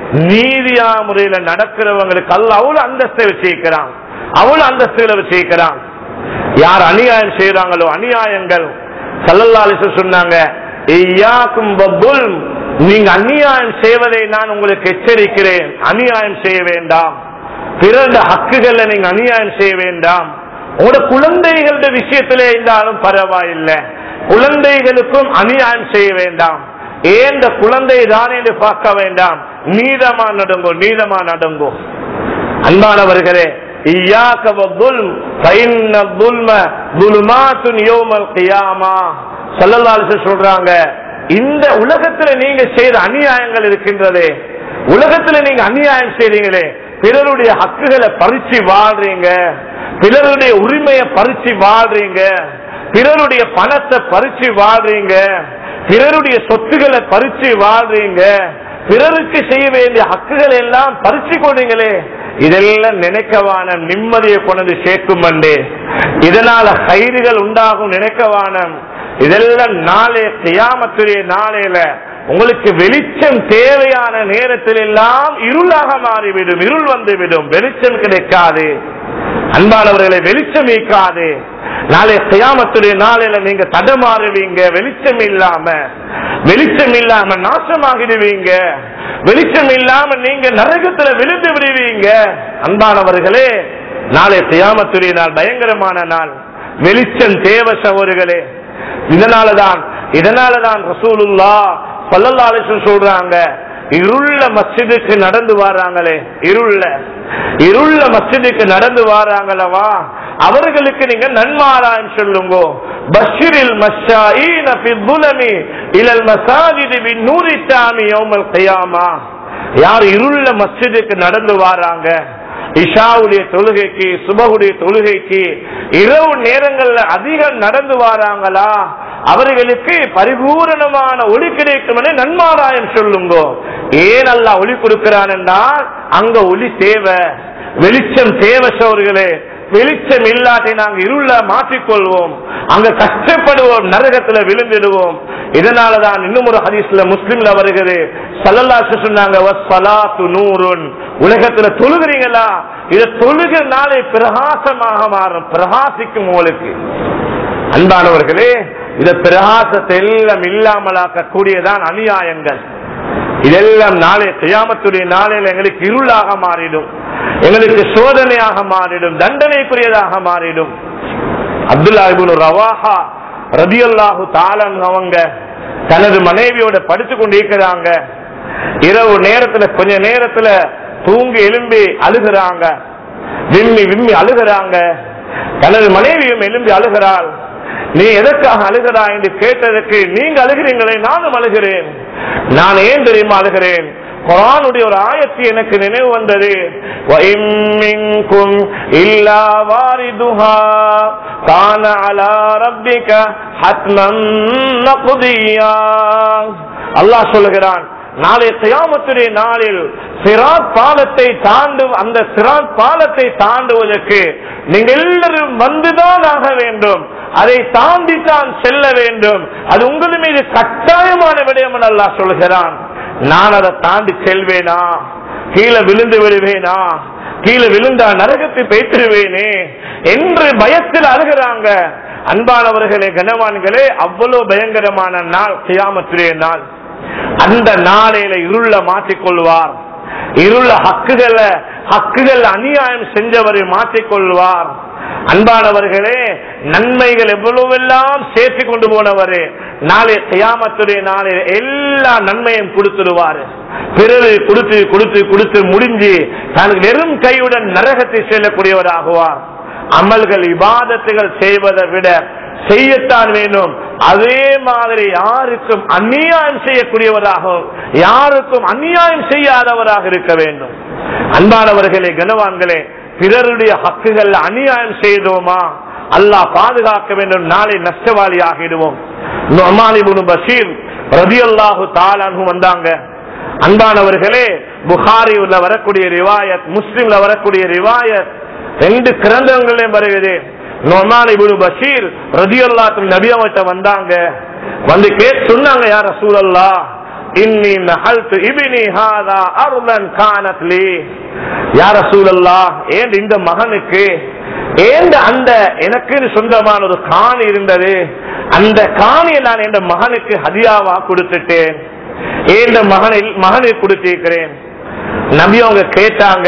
நீதியா முறையில நடக்கிறவங்களுக்கு அல்ல அவ்வளவு அந்தஸ்தை வச்சிருக்கிறான் அவ்வளவு அந்தஸ்துகளை வச்சிருக்கிறான் யார் அநியாயம் செய்யறாங்களோ அநியாயங்கள் சல்லல்லாலிச சொன்னாங்க "இய்யாக்கும் வப்புல்ம்." நீங்க அநியாயம் செய்வதை நான் உங்களுக்கு எச்சரிக்கிறேன் அநியாயம் செய்ய வேண்டாம் பிறந்த ஹக்குகளை நீங்க அநியாயம் செய்ய வேண்டாம் உங்களோட குழந்தைகளுடைய விஷயத்திலே இருந்தாலும் பரவாயில்லை குழந்தைகளுக்கும் அநியாயம் செய்ய வேண்டாம் ஏன் இந்த குழந்தை தானே என்று பார்க்க வேண்டாம் நீதமா நடுங்கோ நீதமா நடுங்கோ அன்பானவர்களே இய்யாக்க வத்துல்ம் ஃபைன்ன துல்ம துலுமாத்துன் யௌமல் கியாமா ஸல்லல்லாஹு அலைஹி வஸல்லம் சொல்றாங்க இந்த உலகத்துல நீங்க செய்த அநியாயங்கள் இருக்கின்றதே உலகத்துல நீங்க அநியாயம் செய்றீங்களே பிறருடைய ஹக்குகளை பறிச்சு வாழ்றீங்க பிறருடைய உரிமையை பறிச்சு வாழ்றீங்க பிறருடைய பணத்தை பறிச்சு வாழ்றீங்க பிறருடைய சொத்துக்களை பறிச்சு வாழ்றீங்க பிறருக்கு செய்ய வேண்டிய ஹக்குகள் எல்லாம் பறிச்சு கொண்டீங்களே இதெல்லாம் நினைக்கவான நிம்மதியை கொண்டு சேர்க்கும் அண்டே இதனால கயிறுகள் உண்டாகும் நினைக்கவான இதெல்லாம் நாளே கியாமத்துடைய நாளையில உங்களுக்கு வெளிச்சம் தேவையான நேரத்தில் எல்லாம் இருளாக மாறிவிடும் இருள் வந்துவிடும் வெளிச்சம் கிடைக்காது அன்பானவர்களை வெளிச்சம் ஈக்காது நாளை கியாமத்துடைய நாளையில நீங்க தடமாறுவீங்க வெளிச்சம் இல்லாம வெளிச்சம் இல்லாம நாசமாகிடுவீங்க வெளிச்சம் இல்லாம நீங்க நரகத்துல விழுந்து விடுவீங்க அன்பானவர்களே நாளை கியாமத்துடைய நாள் பயங்கரமான நாள் வெளிச்சம் தேவ சகோதரிகளே இதனாலதான் இதனாலதான் ரசூலுல்லா சல்லல்லா அலிஸ்வல் சொல்றாங்க இருள்ள மஸ்ஜிதுக்கு நடந்து வராங்களே இருள்ள இருள்ள மஸ்ஜிதுக்கு நடந்து வராங்களவா அவர்களுக்கு நீங்க நன்மாராயம் சொல்லுங்க பஷிரில் மஷாஈன ஃபி துலமி இலல் மசாஜிதி பின் நூரி தாமி யௌமல் கியாமா யார் இருள்ள மஸ்ஜிதுக்கு நடந்து வராங்க இஷாவுடைய தொழுகைக்கு சுபகுடைய தொழுகைக்கு இரவு நேரங்கள்ல அதிகம் நடந்து வராங்களா அவர்களுக்கு பரிபூரணமான ஒளி கிடைக்கும் என நன்மாராயம் சொல்லுங்க ஏன் அல்லா ஒளி கொடுக்கிறான் என்றால் அங்க ஒளி தேவை வெளிச்சம் தேவை சோர்களே வெளிச்சம் இல்லாட்டி நாங்க இருள மாற்றிக்கொள்வோம் அங்க கஷ்டப்படுவோம் நரகத்துல விழுந்துடுவோம் இதனாலதான் இன்னும் ஒரு ஹதீஸ்ல முஸ்லிம்ல வருகிறது சல்லல்லாஹு சொன்னாங்க வஸ்ஸலாத்து நூறுன் உலகத்துல தொழுகிறீங்களா இத தொழுகிற நாளை பிரகாசமாக மாறும் பிரகாசிக்கும் உங்களுக்கு அன்பானவர்களே இத பிரகாசத்தை எல்லாம் இல்லாமலாக்க கூடியதான் அநியாயங்கள் இதெல்லாம் நாளை கியாமத்துடைய நாளையில் எங்களுக்கு இருளாக மாறிடும் எங்களுக்கு சோதனையாக மாறிடும் தண்டனைக்குரியதாக மாறிடும் அப்துல்லா இபுன் ரவாஹா ரபியல்லாஹு தாலன் அவங்க தனது மனைவியோட படுத்து கொண்டிருக்கிறாங்க இரவு நேரத்துல கொஞ்ச நேரத்துல தூங்கி எழும்பி அழுகிறாங்க விம்மி விம்மி அழுகிறாங்க தனது மனைவியும் எழும்பி அழுகிறாள் நீ எதற்காக அழுகிறா என்று கேட்டதற்கு நீங்க அழுகிறீங்களே நானும் அழுகிறேன் நான் ஏன் தெரியுமா அழுகிறேன் குரானுடைய ஒரு ஆயத்து எனக்கு நினைவு வந்தது وَإِن مِّنكُمْ إِلَّا وَارِدُهَا كَانَ عَلَى رَبِّكَ حَتْمًا مَّقْضِيًّا அல்லாஹ் சொல்லுகிறான் நாளை கியாமத்துடைய நாளில் சிராத் பாலத்தை தாண்டும் அந்த சிராத் பாலத்தை தாண்டுவதற்கு நீங்க எல்லாரும் வந்துதான் ஆக வேண்டும் அதை தாண்டி தான் செல்ல வேண்டும் அது உங்கள் மீது கட்டாயமான விடயம் என்று அல்லாஹ் சொல்கிறான் நான் அதை தாண்டி செல்வேனா கீழே விழுந்து விடுவேனா கீழே விழுந்தா நரகத்தை பேசிடுவேனே என்று பயத்தில் அழுகிறாங்க அன்பானவர்களே கனவான்களே அவ்வளவு பயங்கரமான நாள் கியாமத்துடைய நாள் அந்த நாளையில இருள மாற்றிக்கொள்வார் இருள ஹக்குகளை ஹக்குகள் அநியாயம் செஞ்சவரை மாற்றிக்கொள்வார் அன்பானவர்களே நன்மைகள் எவ்வளவெல்லாம் சேர்த்து கொண்டு போனவரு நாளை கியாமத்துடைய நாளில் எல்லா நன்மையும் கொடுத்துடுவாரு பிறகு கொடுத்து கொடுத்து கொடுத்து முடிஞ்சு தனக்கு வெறும் கையுடன் நரகத்தை செல்லக்கூடியவராகுவார் அமல்கள் இபாதத்துகள் செய்வதை விட செய்யத்தான் வேண்டும் அதே மாதிரி யாருக்கும் அநியாயம் செய்யக்கூடியவராகவும் யாருக்கும் அநியாயம் செய்யாதவராக இருக்க வேண்டும் அன்பானவர்களே கனவான்களே பிறருடைய ஹக்குகள் அநியாயம் செய்தோமா அல்லாஹ் பாதுகாக்க வேண்டும் நாளை நஷ்டவாளி ஆகிடுவோம் நொமாலிபுனு பஷீர் ரதி அல்லாஹு தாலானு வந்தாங்க அன்பானவர்களே புகாரியுள்ள வரக்கூடிய ரிவாயத் முஸ்லிம்ல வரக்கூடிய ரிவாயத் ரெண்டு கிரந்தங்களையும் வருகிறது நொமான் இபுனு பஷீர் ரதியுல்லாத்து நபி அவர்கிட்ட வந்தாங்க வந்து கேட்டு சொன்னாங்க யார் ரசூலல்லா இன்னி நஹல்து இபினி ஹாதா அர்தன் கானத் லீ யா ரசூலல்லாஹ் ஏன் இந்த மகனுக்கு ஏன் அந்த எனக்கு சொந்தமான ஒரு காணி இருந்தது அந்த காணியை நான் என் மகனுக்கு ஹதியாவா கொடுத்துட்டேன் ஏன் மகனில் மகனுக்கு கொடுத்திருக்கிறேன் நபி அவங்க கேட்டாங்க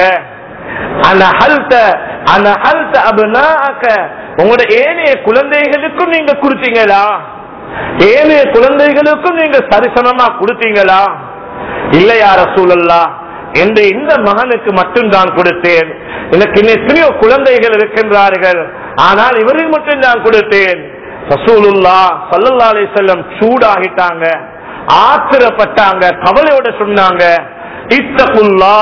அனஹல்த அனஹல்த அபுனாக்க உங்களோட ஏனைய குழந்தைகளுக்கும் நீங்க கொடுத்தீங்களா ஏனைய குழந்தைகளுக்கும் நீங்க சரிசமமா கொடுத்தீங்களா இல்லையா ரசூலல்லா என்ற இந்த மகனுக்கு மட்டும் தான் கொடுத்தேன் எனக்கு இன்னும் எத்தனையோ குழந்தைகள் இருக்கின்றார்கள் ஆனால் இவருக்கு மட்டும் நான் கொடுத்தேன் ரசூலுல்லா சல்லல்லா அலி செல்லம் சூடாகிட்டாங்க ஆத்திரப்பட்டாங்க கவலையோட சொன்னாங்க இத்தகுல்லா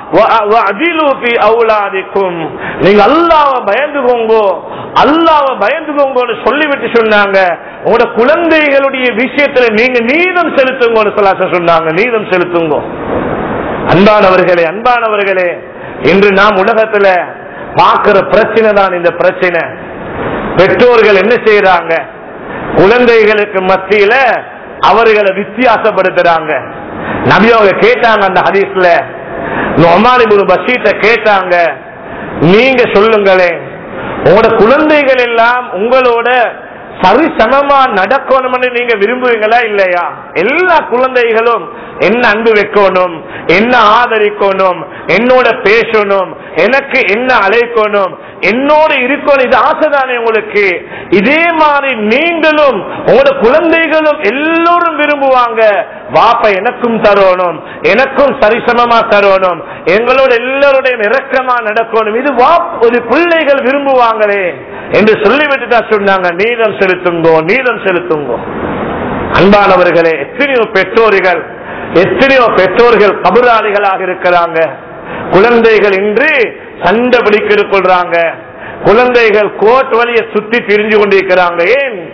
நீங்க அல்லாவ பயந்துகோங்க அல்லாவ பயந்துகோங்கன்னு சொல்லிவிட்டு சொன்னாங்க உங்களோட குழந்தைகளுடைய விஷயத்துல நீங்க நீதம் செலுத்துங்கன்னு சொல்ல சொன்னாங்க நீதம் செலுத்துங்க அன்பானவர்களே அன்பானவர்களே இன்று நாம் உலகத்துல பார்க்கிற பிரச்சனை தான் இந்த பிரச்சனை பெற்றோர்கள் என்ன செய்யறாங்க குழந்தைகளுக்கு மத்தியில அவர்களை வித்தியாசப்படுத்துறாங்க நபி அவங்க கேட்டாங்க அந்த ஹதீஸ்ல நொமாலிபுரு பஷீட்ட கேட்டாங்க நீங்க சொல்லுங்களேன் உங்களோட குழந்தைகள் எல்லாம் உங்களோட சரிசமமா நடக்கணும்னு நீங்க விரும்புவீங்களா இல்லையா எல்லா குழந்தைகளும் என்ன அன்பு வைக்கணும் என்ன ஆதரிக்கணும் என்னோட பேசணும் எனக்கு என்ன அழைக்கணும் என்னோட இருக்கணும் இது ஆசைதானே உங்களுக்கு இதே மாதிரி நீங்களும் உங்களோட குழந்தைகளும் எல்லோரும் விரும்புவாங்க வாப்ப எனக்கும் தரணும் எனக்கும் சரிசமமா தரணும் எங்களோட எல்லோருடைய இறக்கமா நடக்கணும் இது வாப் ஒரு பிள்ளைகள் விரும்புவாங்களே என்று சொல்லிவிட்டு தான் சொன்னாங்க நீதம் செலுத்துங்கோ நீதம் செலுத்துங்கோ அன்பானவர்களே எத்தனையோ பெற்றோர்கள் எத்தனையோ பெற்றோர்கள் கபுராளிகளாக இருக்கிறாங்க குழந்தைகள் இன்று சண்டை பிடிக்க கொள்றாங்க குழந்தைகள் கோட் வழியை சுத்தி திரிஞ்சு கொண்டிருக்கிறாங்க ஏன்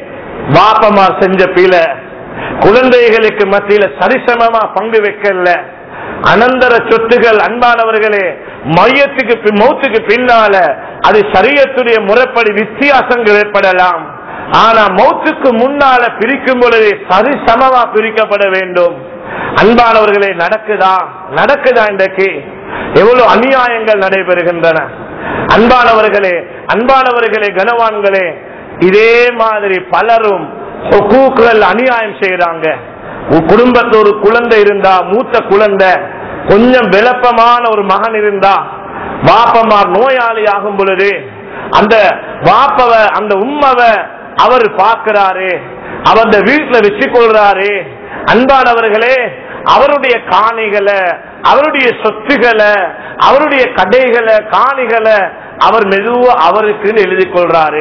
வாப்பமார் செஞ்ச பில குழந்தைகளுக்கு மத்தியில சரிசமமா பங்கு வைக்கல அனந்தர சொத்துகள் அன்பானவர்களே மையத்துக்கு பி- மௌத்துக்கு பின்னால அது சரியத்துடைய முறைப்படி வித்தியாசங்கள் ஏற்படலாம் ஆனா மௌத்துக்கு முன்னால பிரிக்கும் பொழுது சரிசமமா பிரிக்கப்பட வேண்டும் அன்பானவர்களே நடக்குதா நடக்குதா இன்றைக்கு எவ்வளவு அநியாயங்கள் நடைபெறுகின்றன அன்பானவர்களே அன்பானவர்களே கனவான்களே இதே மாதிரி பலரும் ஹுகூக்குகள் அநியாயம் செய்யறாங்க உன் குடும்பத்துல ஒரு குழந்தை இருந்தா மூத்த குழந்தை கொஞ்சம் விளப்பமான ஒரு மகன் இருந்தா வாப்பமார் நோயாளி ஆகும் பொழுது அந்த வாப்பவ அந்த உம்மவ அவர் பார்க்கிறாரு அவர் வீட்டுல வச்சு கொள்றாரு அன்பானவர்களே அவருடைய காணிகளை அவருடைய சொத்துகளை அவருடைய கடைகளை காணிகளை அவர் மெதுவா அவருக்குன்னு எழுதி கொள்றாரு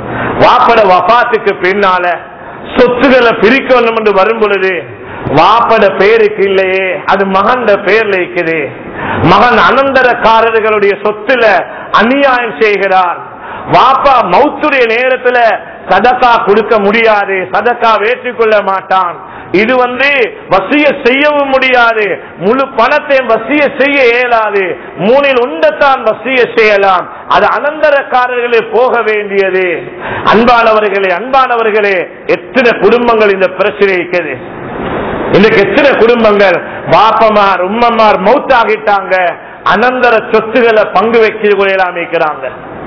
வாப்பட வபாத்துக்கு பின்னால சொத்துக்களை பிரிக்கணும் என்று வரும் பொழுது வாப்பட பேருக்கு இல்லையே அது மகன்ட பேர்ல இருக்குது மகன் அனந்தரக்காரர்களுடைய சொத்துல அநியாயம் செய்கிறார் வாப்பா மௌத்துடைய நேரத்துல சதக்கா கொடுக்க முடியாது சதக்கா ஏற்றுக்கொள்ள மாட்டான் இது வந்து வசிய செய்யவும் முடியாது முழு பணத்தை வசிய செய்ய இயலாது மூணில் உண்டத்தான் வசிய செய்யலாம் அது அனந்தரக்காரர்களே போக வேண்டியது அன்பானவர்களே அன்பானவர்களே எத்தனை குடும்பங்கள் இந்த பிரச்சனை இருக்குது இன்னைக்கு எத்தனை குடும்பங்கள் பாப்பமார் உம்மமார் மௌத்தாகிட்டாங்க அனந்தர சொத்துக்களை பங்கு வைக்க அமைக்கிறாங்க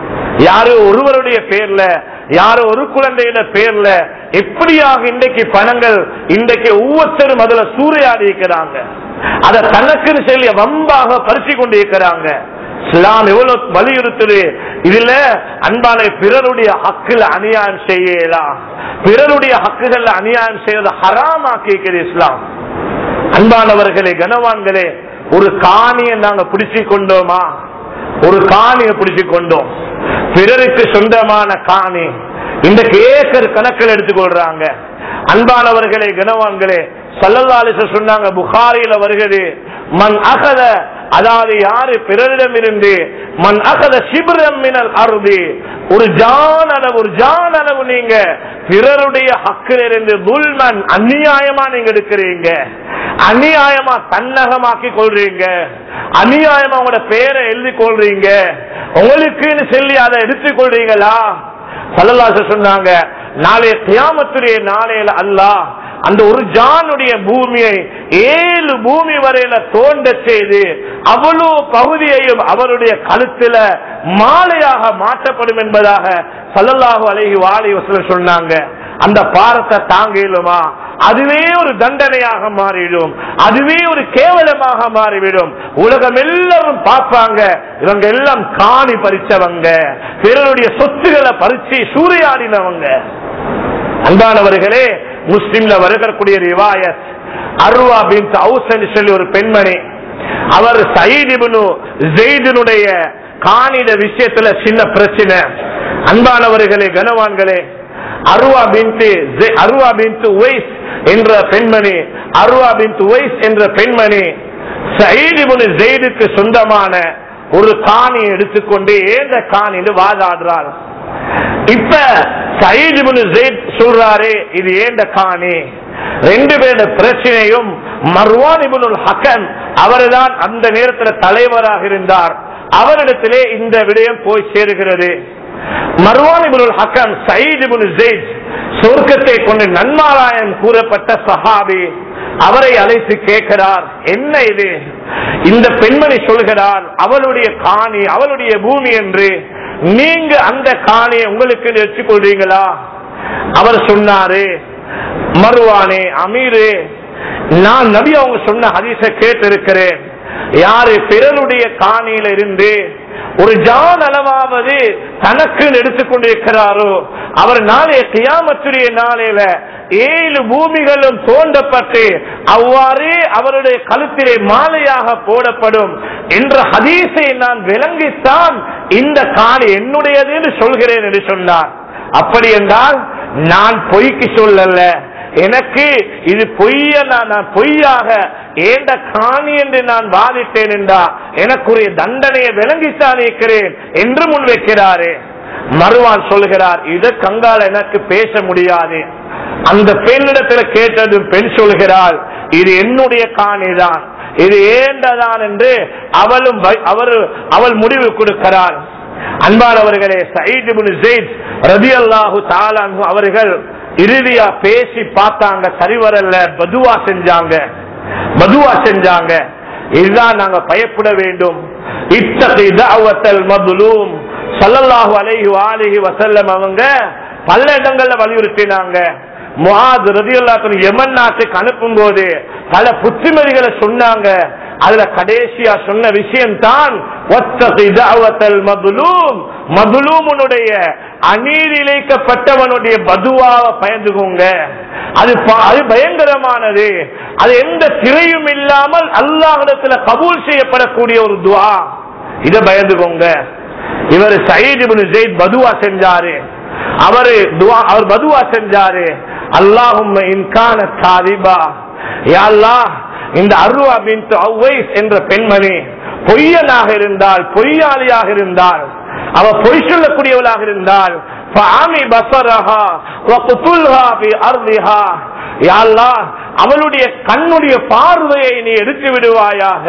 யாரோ ஒருவருடைய பேர்ல யாரோ ஒரு குழந்தையில பேர்ல எப்படியாக இன்றைக்கு பணங்கள் இன்றைக்கு ஒவ்வொருத்தரும் அதுல சூறையாடி இருக்கிறாங்க அத தனக்குன்னு சொல்லி வம்பாக பறிச்சு கொண்டு இருக்கிறாங்க இஸ்லாம் எவ்வளவு வலியுறுத்துது இதுல அன்பான பிறருடைய ஹக்குல அநியாயம் செய்யலாம் பிறருடைய ஹக்குகள்ல அநியாயம் செய்யறது ஹராமாக்கி இருக்கிறது இஸ்லாம் அன்பானவர்களே கனவான்களே ஒரு காணியை நாங்க பிடிச்சு கொண்டோமா ஒரு காணியை பிடிச்சு கொண்டோம் பிறருக்கு சொந்தமான காணி இன்றைக்கு ஏக்கர் கணக்கில் எடுத்துக்கொள்றாங்க அன்பானவர்களே கனவான்களே சல்லல்லாலிச சொன்னாங்க புகாரியில வருகிறது மண் அகத அதாவது யாரு பிறரிடம் இருந்து மண் அகத சிபிரம் மினல் அருதி ஒரு ஜான் அளவு ஒரு ஜான் அளவு நீங்க பிறருடைய ஹக்கில் இருந்து துல்மன் அநியாயமா நீங்க எடுக்கிறீங்க அநியாயமா தன்னகமாக்கி கொள்றீங்க அநியாயமா உங்களோட பேரை எழுதி கொள்றீங்க உங்களுக்குன்னு சொல்லி அதை எடுத்துக்கொள்றீங்களா சல்லல்லாச சொன்னாங்க நாளைய தியாமத்துடைய நாளையில அல்லாஹ் அந்த ஒரு ஜானுடைய பூமியை ஏழு பூமி வரையில தோண்ட செய்து அவ்வளவு பகுதியையும் அவருடைய கழுத்துல மாலையாக மாற்றப்படும் என்பதாக சல்லல்லாஹு அலைஹி வாலி வசலம் சொன்னாங்க அந்த பாரத்தை தாங்க இயலுமா அதுவே ஒரு தண்டனையாக மாறிவிடும் அதுவே ஒரு கேவலமாக மாறிவிடும் உலகம் எல்லாரும் பார்ப்பாங்க இவங்க எல்லாம் காணி பறிச்சவங்க பிறருடைய சொத்துக்களை பறிச்சு சூறையாடினவங்க அன்பானவர்களே முஸ்லிம்ல வருகக்கூடிய ரிவாயத் அருவா பின் அவுசன் சொல்லி ஒரு பெண்மணி அவர் சயீதிபுனு ஜெய்தினுடைய காணிட விஷயத்துல சின்ன பிரச்சனை அன்பானவர்களே கனவான்களே அருவா பின்து அருவா பின்து உவைஸ் என்ற பெண்மணி அருவா பின்து உவைஸ் என்ற பெண்மணி சயீதிபுனு ஜெய்துக்கு சொந்தமான ஒரு காணியை எடுத்துக்கொண்டு ஏந்த காணின்னு வாதாடுறார் இப்ப சயீதிபுனு ஜெயித் சொல்றாரு இது ஏண்ட காணி ரெண்டு பேரோட பிரச்சனையும் மர்வான் இபுனுல் ஹக்கன் அவர்தான் அந்த நேரத்தில் தலைவராக இருந்தார் அவரிடத்திலே இந்த விடயம் போய் சேருகிறது Marwan Ibnul Hakam Saeed Ibnu Zaid சொர்க்கத்தை கொண்டு நன்மாராயன் கூறப்பட்ட சஹாபி அவரை அழைத்து கேட்கிறார் என்ன இது இந்த பெண்மணி சொல்கிறார் அவளுடைய காணி அவளுடைய பூமி என்று நீங்க அந்த காணியை உங்களுக்கு வச்சுக்கொள்றீங்களா அவர் சொன்னாரு மறுவானே அமீரு நான் நபி அவங்க சொன்ன ஹதீஸ கேட்டு இருக்கிறேன் யாரு பிறருடைய காணியில இருந்து ஒரு ஜான் அளவாவது தனக்கு எடுத்துக்கொண்டிருக்கிறாரோ அவர் நாளைய கியாமத்துடைய நாளையில ஏழு பூமிகளும் தோண்டப்பட்டு அவ்வாறே அவருடைய கழுத்திலே மாலையாக போடப்படும் என்ற ஹதீஸை நான் விளங்கித்தான் இந்த காணி என்னுடையது என்று சொல்கிறேன் என்று சொன்னார் அப்படி என்றால் நான் பொய்க்கு சொல்லல எனக்கு இது பொய்ய நான் நான் பொய்யாக ஏண்ட காணி என்று நான் வாதிட்டேன் என்றா எனக்குரிய தண்டனையை விளங்கித்தான் இருக்கிறேன் என்று முன்வைக்கிறாரே மறுவான் சொல்கிறார் இத கங்கால எனக்கு பேச முடியாது அந்த பெண்ணிடத்துல கேட்டது பெண் சொல்கிறாள் இது என்னுடைய காணிதான் இது ஏண்டதான் என்று அவளும் ப- அவர் அவள் முடிவு கொடுக்கிறாள் அன்பானவர்களே சயீத் இப்னு ஸைத் ரலியல்லாஹு தஆலா அன்ஹு அவர்கள் இறுதியா பேசி பார்த்தாங்க சரி வரல பதுவா செஞ்சாங்க பதுவா செஞ்சாங்க இதுதான் நாங்க பயப்பட வேண்டும் இத்தகி தஅவத்தல் மதுலூம் ஸல்லல்லாஹு அலைஹி வஆலிஹி வஸல்லம் அவங்க பல இடங்கள்ல வலியுறுத்தினாங்க முஆத் ரலியல்லாஹு அன்ஹு யமன் நாட்டுக்கு அனுப்பும் போது பல புத்திமதிகளை சொன்னாங்க அதுல கடைசியா சொன்ன விஷயம் தான் மதுலூமுடைய அநீதி இழைக்கப்பட்டவனுடைய பதுவாவை பயந்துகோங்க அது ப- அது பயங்கரமானது அது எந்த திரையும் இல்லாமல் அல்லாஹிடத்துல கபூல் செய்யப்படக்கூடிய ஒரு துவா இத பயந்துகோங்க இவர் சயீத் இப்னு ஸைத் பதுவா செஞ்சாரு அவரு துவா அவர் பதுவா செஞ்சாரு அல்லாஹும் இன்கான காதிபா யா அல்லாஹ் இந்த அருவா பின் அவ்வைஸ் என்ற பெண்மணி பொய்யனாக இருந்தால் பொய்யாளியாக இருந்தால் அவ பொய் சொல்லக்கூடியவளாக இருந்தால் فَعَمِ بَصَرَهَا وَقُتُلْهَا فِي أَرْضِهَا யா அல்லாஹ், அவளுடைய கண்ணுடைய பார்வையை நீ எடுத்து விடுவாயாக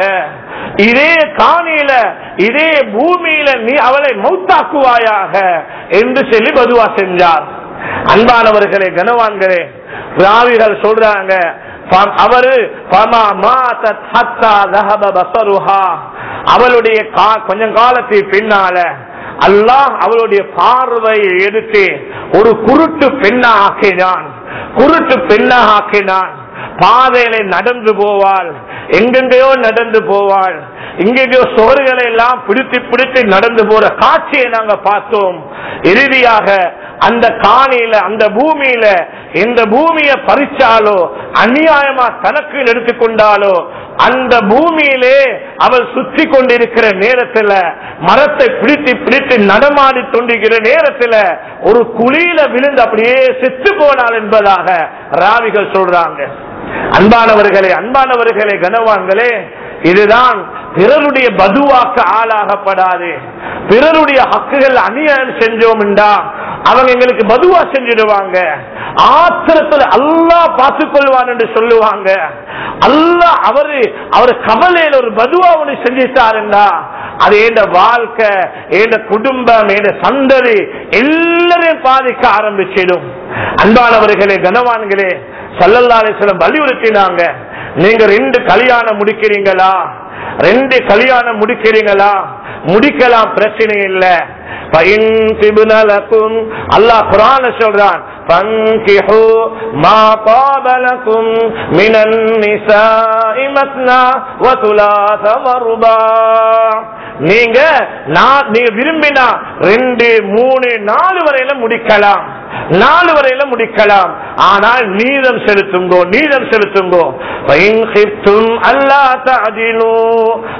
இதே காணியில இதே பூமியில நீ அவளை மௌத்தாக்குவாயாக என்று சொல்லி பதுவா செஞ்சார் அன்பானவர்களே கனவான்களே ராவிகள் சொல்றாங்க ப- அவரு பமா மாதத் ஹத்தா ذهب بصرها. அவளுடைய கா- கொஞ்சம் காலத்துக்கு பின்னால அல்லாஹ் அவளுடைய பார்வையை எடுத்து ஒரு குருட்டு பெண்ணா ஆக்கினான் குருட்டு பெண்ணா ஆக்கினான் பாதையில நடந்து போவாள் எங்கெங்கயோ நடந்து போவாள் இங்கெங்கயோ சோறுகளை எல்லாம் பிடித்து பிடித்து நடந்து போற காட்சியை நாங்க பார்த்தோம் இறுதியாக அந்த காணியில அந்த பூமியில எந்த பூமியை பறிச்சாலோ அநியாயமா தனக்கு எடுத்துக்கொண்டாலோ அந்த பூமியிலே அவள் சுற்றி கொண்டிருக்கிற நேரத்துல மரத்தை பிடித்து பிடித்து நடமாடி கொண்டிருக்கிற நேரத்துல ஒரு குழியில விழுந்து அப்படியே செத்து போனாள் என்பதாக ராவிகள் சொல்றாங்க அன்பானவர்களே அன்பானவர்களே கனவான்களே இதுதான் பிறருடைய பதுவாக்க ஆளாகப்படாது பிறருடைய ஹக்குகள் அநியாயம் செஞ்சோம் என்றா அவங்க எங்களுக்கு பதுவா செஞ்சிடுவாங்க ஆத்திரத்துல அல்லாஹ் பார்த்துக் கொள்வான் என்று சொல்லுவாங்க அல்லாஹ் அவரு அவர் கவலையில ஒரு பதுவா ஒன்று செஞ்சிட்டாருண்டா அது எந்த வாழ்க்கை எந்த குடும்பம் எந்த சந்ததி எல்லாரையும் பாதிக்க ஆரம்பிச்சிடும் அன்பானவர்களே கனவான்களே சல்லல்லாலே சில வலியுறுத்தினாங்க நீங்க ரெண்டு கல்யாணம் முடிக்கிறீங்களா ரெண்டு கல்யாணம் முடிக்கிறீங்களா முடிக்கலாம் பிரச்சனை இல்ல فَإِن تِبْنَ لَكُمْ அல்லாஹ் குர்ஆன்ல சொல்றான் فَانكِحُوا مَا طَابَ لَكُمْ مِنَ النِّسَاءِ مَثْنَى وَثُلَاثَ وَرُبَاعَ நீங்க நான் நீங்க விரும்பினா ரெண்டு மூணு நாலு வரையில முடிக்கலாம் நாலு வரையில முடிக்கலாம் ஆனால் நீதம் செலுத்துங்கோ நீதம் செலுத்துங்கோ فَإِنْ خِفْتُمْ أَلَّا تَعْدِلُوا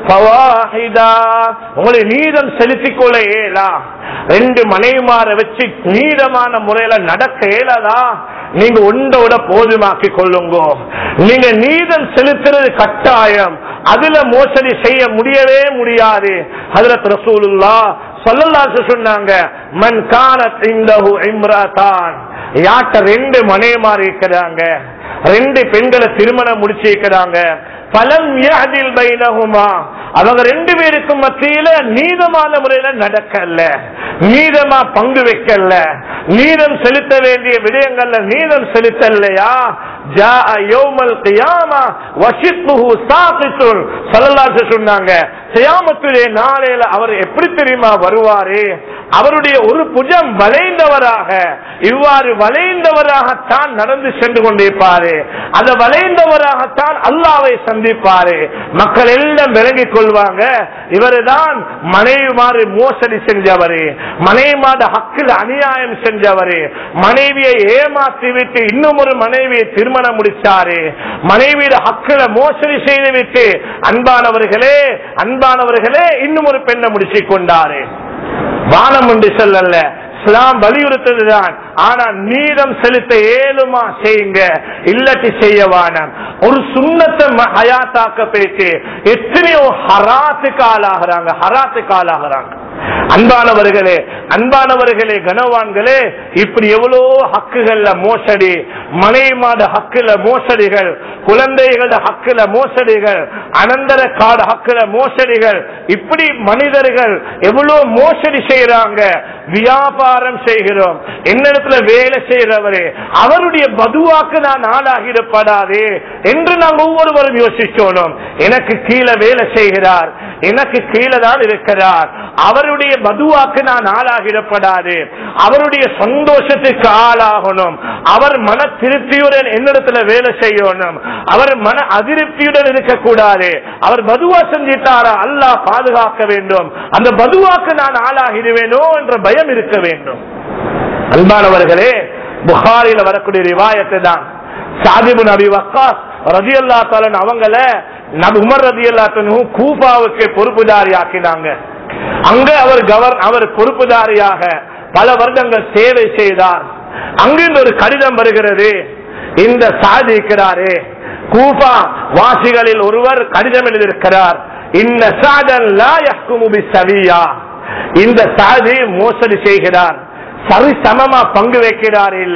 فَوَاحِدًا உங்களை நீதம் செலுத்திக் கொள்ள இயலா ரெண்டு மனைவிமார வச்சு நீதமான முறையில நடக்க இயலாதா நீங்க ஒன்றோட போதுமாக்கி கொள்ளுங்கோ நீங்க நீதம் செலுத்துறது கட்டாயம் அதுல மோசடி செய்ய முடியவே முடியாது ஹஜரத் ரசூலுல்லா சொல்லல்லாசு சொன்னாங்க மன் கானத் இந்தஹு இம்ராதான் யாட்ட ரெண்டு மனைவிமார் இருக்கிறாங்க ரெண்டு பெண்களை திருமணம் முடிச்சிருக்கிறாங்க பலம் யஹ்தில் பைனஹுமா அவங்க ரெண்டு பேருக்கும் மத்தியில நீதமான முறையில நடக்கல நீதமா பங்கு வைக்கல நீதம் செலுத்த வேண்டிய விடயங்கள்ல நீதம் செலுத்தலையா ஜாஅ யௌமல் கியாமா வஷித்துஹு சாகித்துன் ஸல்லல்லாஹு சொன்னாங்க கியாமத்துடைய நாளையில அவர் எப்படி தெரியுமா வருவாரு அவருடைய ஒரு புஜம் வளைந்தவராக இவ்வாறு வளைந்தவராகத்தான் நடந்து சென்று கொண்டிருப்பாரு அந்த வளைந்தவராகத்தான் அல்லாவை சந்திப்பாரு மக்கள் எல்லாம் விளங்கிக் கொள்வாங்க இவருதான் மனைவிமாறு மோசடி செஞ்சவரு மனைவிமாத ஹக்கில் அநியாயம் செஞ்சவரு மனைவியை ஏமாற்றி விட்டு இன்னும் ஒரு மனைவியை திருமணம் முடிச்சாரு மனைவியோட ஹக்கில மோசடி செய்து விட்டு அன்பானவர்களே அன்பானவர்களே இன்னும் ஒரு பெண்ணை முடிச்சு கொண்டாரு வானம் என்று சொல்லல இஸ்லாம் வலியுறுத்ததுதான் ஆனா நீதம் செலுத்த ஏழுமா செய்யுங்க இல்லட்டி செய்ய வானம் ஒரு சுண்ணத்தை ம- ஹயாத்தாக்க போயிட்டு எத்தனையோ ஹராத்துக்கு ஆளாகிறாங்க ஹராத்துக்கு ஆளாகிறாங்க அன்பானவர்களே அன்பானவர்களே கனவான்களே இப்படி எவ்வளோ ஹக்குகள்ல மோசடி மனைமாட ஹக்குல மோசடிகள் குழந்தைகள ஹக்குல மோசடிகள் அனந்தர காடு ஹக்குல மோசடிகள் இப்படி மனிதர்கள் எவ்வளவு மோசடி செய்யறாங்க வியாபாரம் செய்கிறோம் என்னிடத்துல வேலை செய்யறவரே அவருடைய பதுவாக்கு நான் ஆளாகிடப்படாதே என்று நாம் ஒவ்வொருவரும் யோசிக்கணும் எனக்கு கீழே வேலை செய்கிறார் எனக்கு கீழே தான் இருக்கிறார் அவருடைய பதுவாக்கு நான் ஆளாகிடப்படாது அவருடைய சந்தோஷத்துக்கு ஆளாகணும் அவர் மன திருப்தியுடன் என்னிடத்துல வேலை செய்யணும் அவர் மன அதிருப்தியுடன் இருக்கக்கூடாது அவர் பதுவா செஞ்சிட்டாரா அல்லாஹ் பாதுகாக்க வேண்டும் அந்த பதுவாக்கு நான் ஆளாகிடுவேனோ என்ற பயம் இருக்க வேண்டும் அன்பானவர்களே புகாரில வரக்கூடிய ரிவாயத்தை தான் சாதிபு நபி வக்காஸ் ரதி அல்லா அவங்கள நபி உமர் ரதி அல்லா கூபாவுக்கு பொறுப்புதாரி ஆக்கினாங்க அங்க அவர் கவர் அவர் பொறுப்புதாரியாக பல வருடங்கள் சேவை செய்தார் அங்கிருந்து ஒரு கடிதம் வருகிறது இந்த சாதிக்கிறாரே கூபா வாசிகளில் ஒருவர் கடிதம் எழுதியிருக்கிறார் இந்த சாதன் லா யஹ்குமு பிஸ்ஸவியா. இந்த சாதி மோசடி செய்கிறார் சரிசமமா பங்கு வைக்கிறார் இல்ல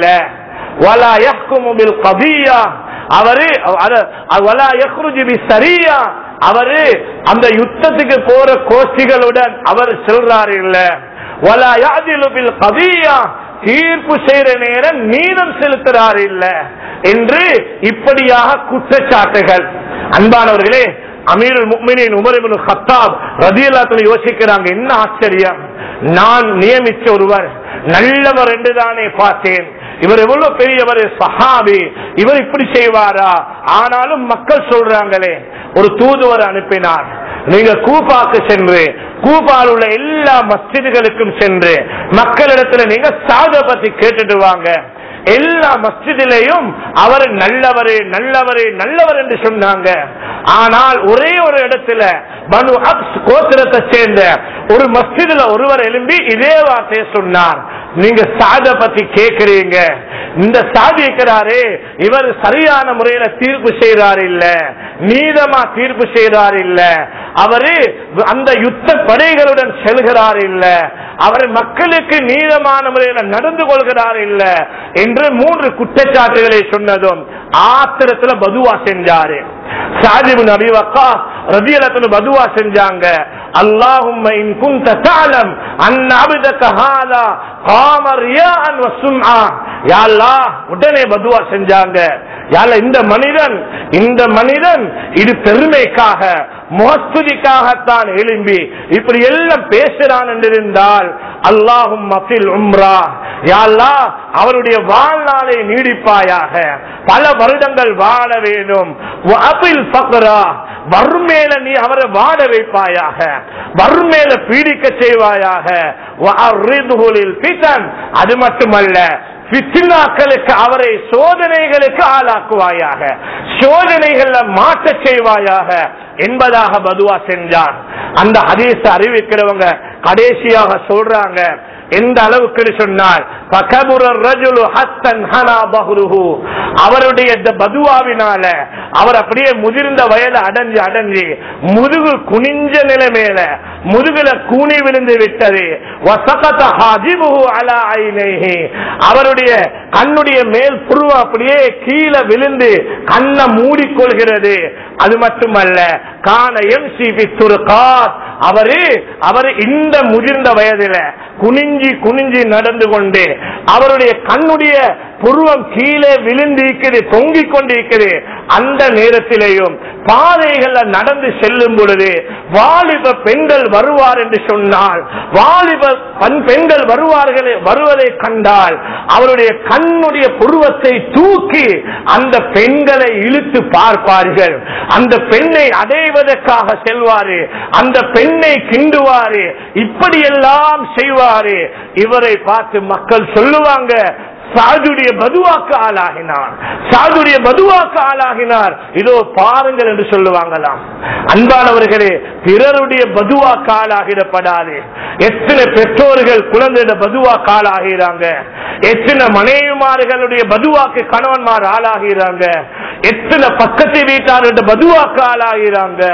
வலா யஹ்குமு பில் கதியா அவரு அத- வலா யஹ்ருஜு பிஸ்ஸரியா. அவரு அந்த யுத்தத்துக்கு போற கோஷ்டிகளுடன் அவர் செல்றார் இல்ல வலா யாதிலு பில் கதியா. தீர்ப்பு செய்யற நேரம் நீதம் செலுத்துறார் இல்ல என்று இப்படியாக குற்றச்சாட்டுகள் அன்பானவர்களே அமீருல் முக்மினின் உமர் இப்னு கத்தாப் ரதியல்லாத்துல யோசிக்கிறாங்க என்ன ஆச்சரியம் நான் நியமிச்ச ஒருவர் நல்லவர் என்று தானே பார்த்தேன் இவர் எவ்வளவு பெரியவர் சஹாபி இவர் இப்படி செய்வாரா ஆனாலும் மக்கள் சொல்றாங்களே ஒரு தூதுவர் அனுப்பினார் நீங்க கூபாக்கு சென்று கூபால் உள்ள எல்லா மஸ்ஜிதுகளுக்கும் சென்று மக்களிடத்துல நீங்க சாத பத்தி கேட்டுட்டு வாங்க எல்லா மஸ்ஜிதிலையும் அவர் நல்லவரே நல்லவரே நல்லவர் என்று சொன்னாங்க ஆனால் ஒரே ஒரு இடத்துல பனு அப்ஸ் கோத்திரத்தை சேர்ந்த ஒரு மஸ்ஜிதுல ஒருவர் எழும்பி இதே வார்த்தையை சொன்னார் நீங்க சாத பத்தி கேக்குறீங்க இந்த சாதிக்கிறாரே இவர் சரியான முறையில தீர்ப்பு செய்யறாரு இல்ல நீதமா தீர்ப்பு செய்யறாரு இல்ல அவரு அந்த யுத்த படைகளுடன் செல்கிறார் இல்ல அவர் மக்களுக்கு நீதமான முறையில நடந்து கொள்கிறார் இல்ல என்று மூன்று குற்றச்சாட்டுகளை சொன்னதும் ஆத்திரத்துல பதுவா செஞ்சாரு சாதிபு நபி வக்கா ரபியலத்துல பதுவா செஞ்சாங்க اللهم إن كنت تعلم أن عبدك هذا قام رياء وسمعا يا الله உடனே பதுவா செஞ்சாங்க யால இந்த மனிதன் இந்த மனிதன் இது பெருமைக்காக முகஸ்துதிக்காகத்தான் எழும்பி இப்படி எல்லாம் பேசுறான் என்றிருந்தால் அல்லாஹும் மஃபில் உம்ரா யா அல்லாஹ் அவருடைய வாழ்நாளை நீடிப்பாயாக பல வருடங்கள் வாழ வேண்டும் வஅபில் ஃபக்ரா வறுமையில நீ அவரை வாட வைப்பாயாக வறுமையில பீடிக்க செய்வாயாக வஅர்ரிதுஹுலில் ஃபிதன் அது மட்டுமல்ல பித்தினாக்களுக்கு அவரை சோதனைகளுக்கு ஆளாக்குவாயாக சோதனைகள்ல மாற்ற செய்வாயாக என்பதாக பதுவா செஞ்சார் அந்த ஹதீஸ் அறிவிக்கிறவங்க கடைசியாக சொல்றாங்க எந்த அளவுக்கு சொன்னால் فَكَبُرَ الرَّجُلُ حَتَّى انْحَنَى ظَهْرُهُ. அவருடைய இந்த பதுவாவினால அவர் அப்படியே முதிர்ந்த வயது அடைஞ்சு அடைஞ்சு முதுகு குனிஞ்ச நிலைமையில முதுகுல கூனி விழுந்து விட்டது وَسَقَطَ حَاجِبُهُ عَلَى عَيْنَيْهِ. அவருடைய கண்ணுடைய மேல் புருவம் அப்படியே கீழே விழுந்து கண்ணை மூடிக்கொள்கிறது அது மட்டுமல்ல காண எம்சி துருகாத் அவரு அவரு இந்த முதிர்ந்த வயதில குனிஞ்சி குனிஞ்சி நடந்து கொண்டு அவருடைய கண்ணுடைய புருவம் கீழே விழுந்திருக்கிறது தொங்கிக் கொண்டிருக்கிறது அந்த நேரத்திலேயும் பாதைகள்ல நடந்து செல்லும் பொழுது வாலிப பெண்கள் வருவார் என்று சொன்னால் வாலிப பெண் பெண்கள் வருவார்கள் வருவதை கண்டால் அவருடைய கண்ணுடைய புருவத்தை தூக்கி அந்த பெண்களை இழுத்து பார்ப்பார்கள் அந்த பெண்ணை அடைவதற்காக செல்வாரு அந்த பெண்ணை கிண்டுவாரு இப்படியெல்லாம் செய்வாரு இவரை பார்த்து மக்கள் சொல்லுவாங்க சாதுடைய பதுவாக்கு ஆளாகினார் சாதுடைய பதுவாக்கு ஆளாகினார் இதோ பாருங்கள் என்று சொல்லுவாங்களாம் அன்பானவர்களே பிறருடைய பதுவா காலாகிடப்படாது எத்தனை பெற்றோர்கள் குழந்தையோட பதுவா காலாகிறாங்க எத்தனை மனைவிமார்களுடைய பதுவாக்கு கணவன்மார் ஆளாகிறாங்க எத்தனை பக்கத்து வீட்டாரோட பதுவாக்கு ஆளாகிறாங்க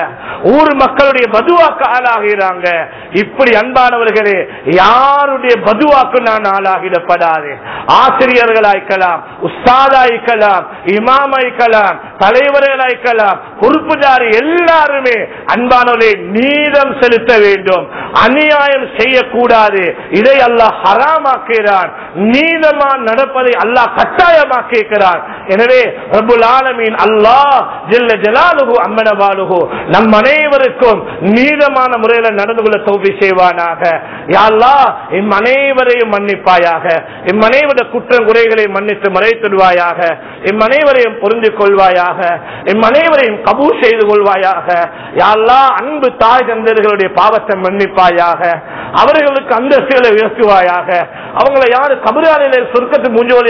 ஊர் மக்களுடைய பதுவாக்கு ஆளாகிறாங்க இப்படி அன்பானவர்களே யாருடைய பதுவாக்கு நான் ஆளாகிடப்படாது ஆசிரியர்களாய்க்கலாம் உஸ்தாதாய்க்கலாம் இமாமாய்க்கலாம் தலைவர்களாய்க்கலாம் பொறுப்புதாரி எல்லாருமே அன்பானவர்களே நீதம் செலுத்த வேண்டும் அநியாயம் செய்யக்கூடாது இதை அல்லாஹ் ஹராமாக்குகிறான் நீதமா நடப்பதை அல்லாஹ் கட்டாயமாக்குகிறான் எனவே ரபுல் ஆலமீன் அல்லாஹ் ஜெல்ல ஜலாலுகு அம்மனவாலுகு நம் அனைவருக்கும் நீதமான முறையில நடந்து கொள்ள தோல்வி செய்வானாக யாழ்லா எம் அனைவரையும் மன்னிப்பாயாக எம் அனைவருடைய குற்றம் குறைகளை மன்னித்து மறைத்துடுவாயாக எம் அனைவரையும் புரிந்து கொள்வாயாக எம் அனைவரையும் கபூ செய்து கொள்வாயாக யாழ்லா அன்பு தாய் தந்தர்களுடைய பாவத்தை மன்னிப்பாயாக அவர்களுக்கு அந்தஸ்துகளை உயர்த்துவாயாக அவங்களை யாரு கபராலையில சொர்க்கத்து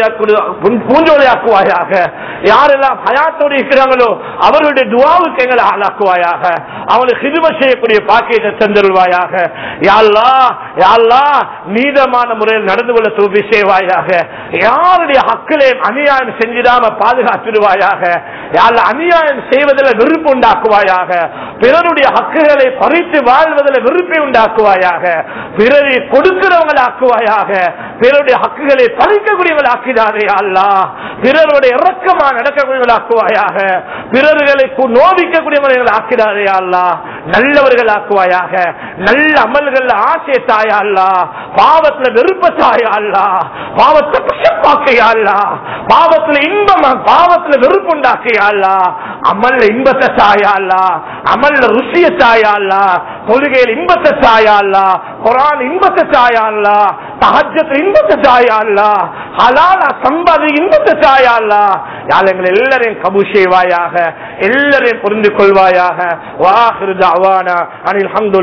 பூஞ்சோலியாக்குவாயாக யாரெல்லாம் ஹயாத்தோடு இருக்கிறாங்களோ அவர்களுடைய துவாவுக்கு எங்களை ஆளாக்குவாயாக அவங்களுக்கு சிறும செய்யக்கூடிய பாக்கியத்தை தந்தருவாயாக யாழ்லா யாழ்லா நீதமான முறையில் நடந்து கொள்ள தூபி செய்வாயாக யாருடைய ஹக்கிலே அநியாயம் செஞ்சிடாம பாதுகாத்துடுவாயாக யாழ் அநியாயம் செய்வதில் வெறுப்பு உண்டாக்குவாயாக பிறருடைய ஹக்குகளை பறித்து வாழ்வதில் வெறுப்பை உண்டாக்குவாயாக பிறரை கொடுக்கிறவங்களை ஆக்குவாயாக பிறருடைய ஹக்குகளை பறிக்கக்கூடியவர்கள் ஆக்கினாரே அல்லா பிறருடைய இறக்கமா நடக்கக்கூடியவர்கள் ஆக்குவாயாக பிறர்களை நோவிக்கக்கூடியவர்கள் ஆக்கினாரே அல்லா நல்லவர்கள் ஆக்குவாயாக நல்ல அமல்கள் ஆசை தாயா அல்லா பாவத்துல வெறுப்ப தாயா அல்லா பாவத்தை பிசப்பாக்கையா அல்லா பாவத்துல இன்பம் பாவத்துல வெறுப்பு உண்டாக்கையா அல்லா அமல்ல இன்பத்தை தாயா அல்லா அமல்ல ருசிய தாயா அல்லா தொழுகையில் இன்பத்தை தாயா அல்லா குரான் இன்பத்தை தாயா அல்லா தஹஜத்து இன்பத்தை தாயா அல்லா ஹலாலா சம்பாதி இன்பத்தை தாயா அல்லா யாழ் எங்களை எல்லாரையும் கபு செய்வாயாக எல்லாரையும் புரிந்து கொள்வாயாக வாஹிரு தாவானா அனில்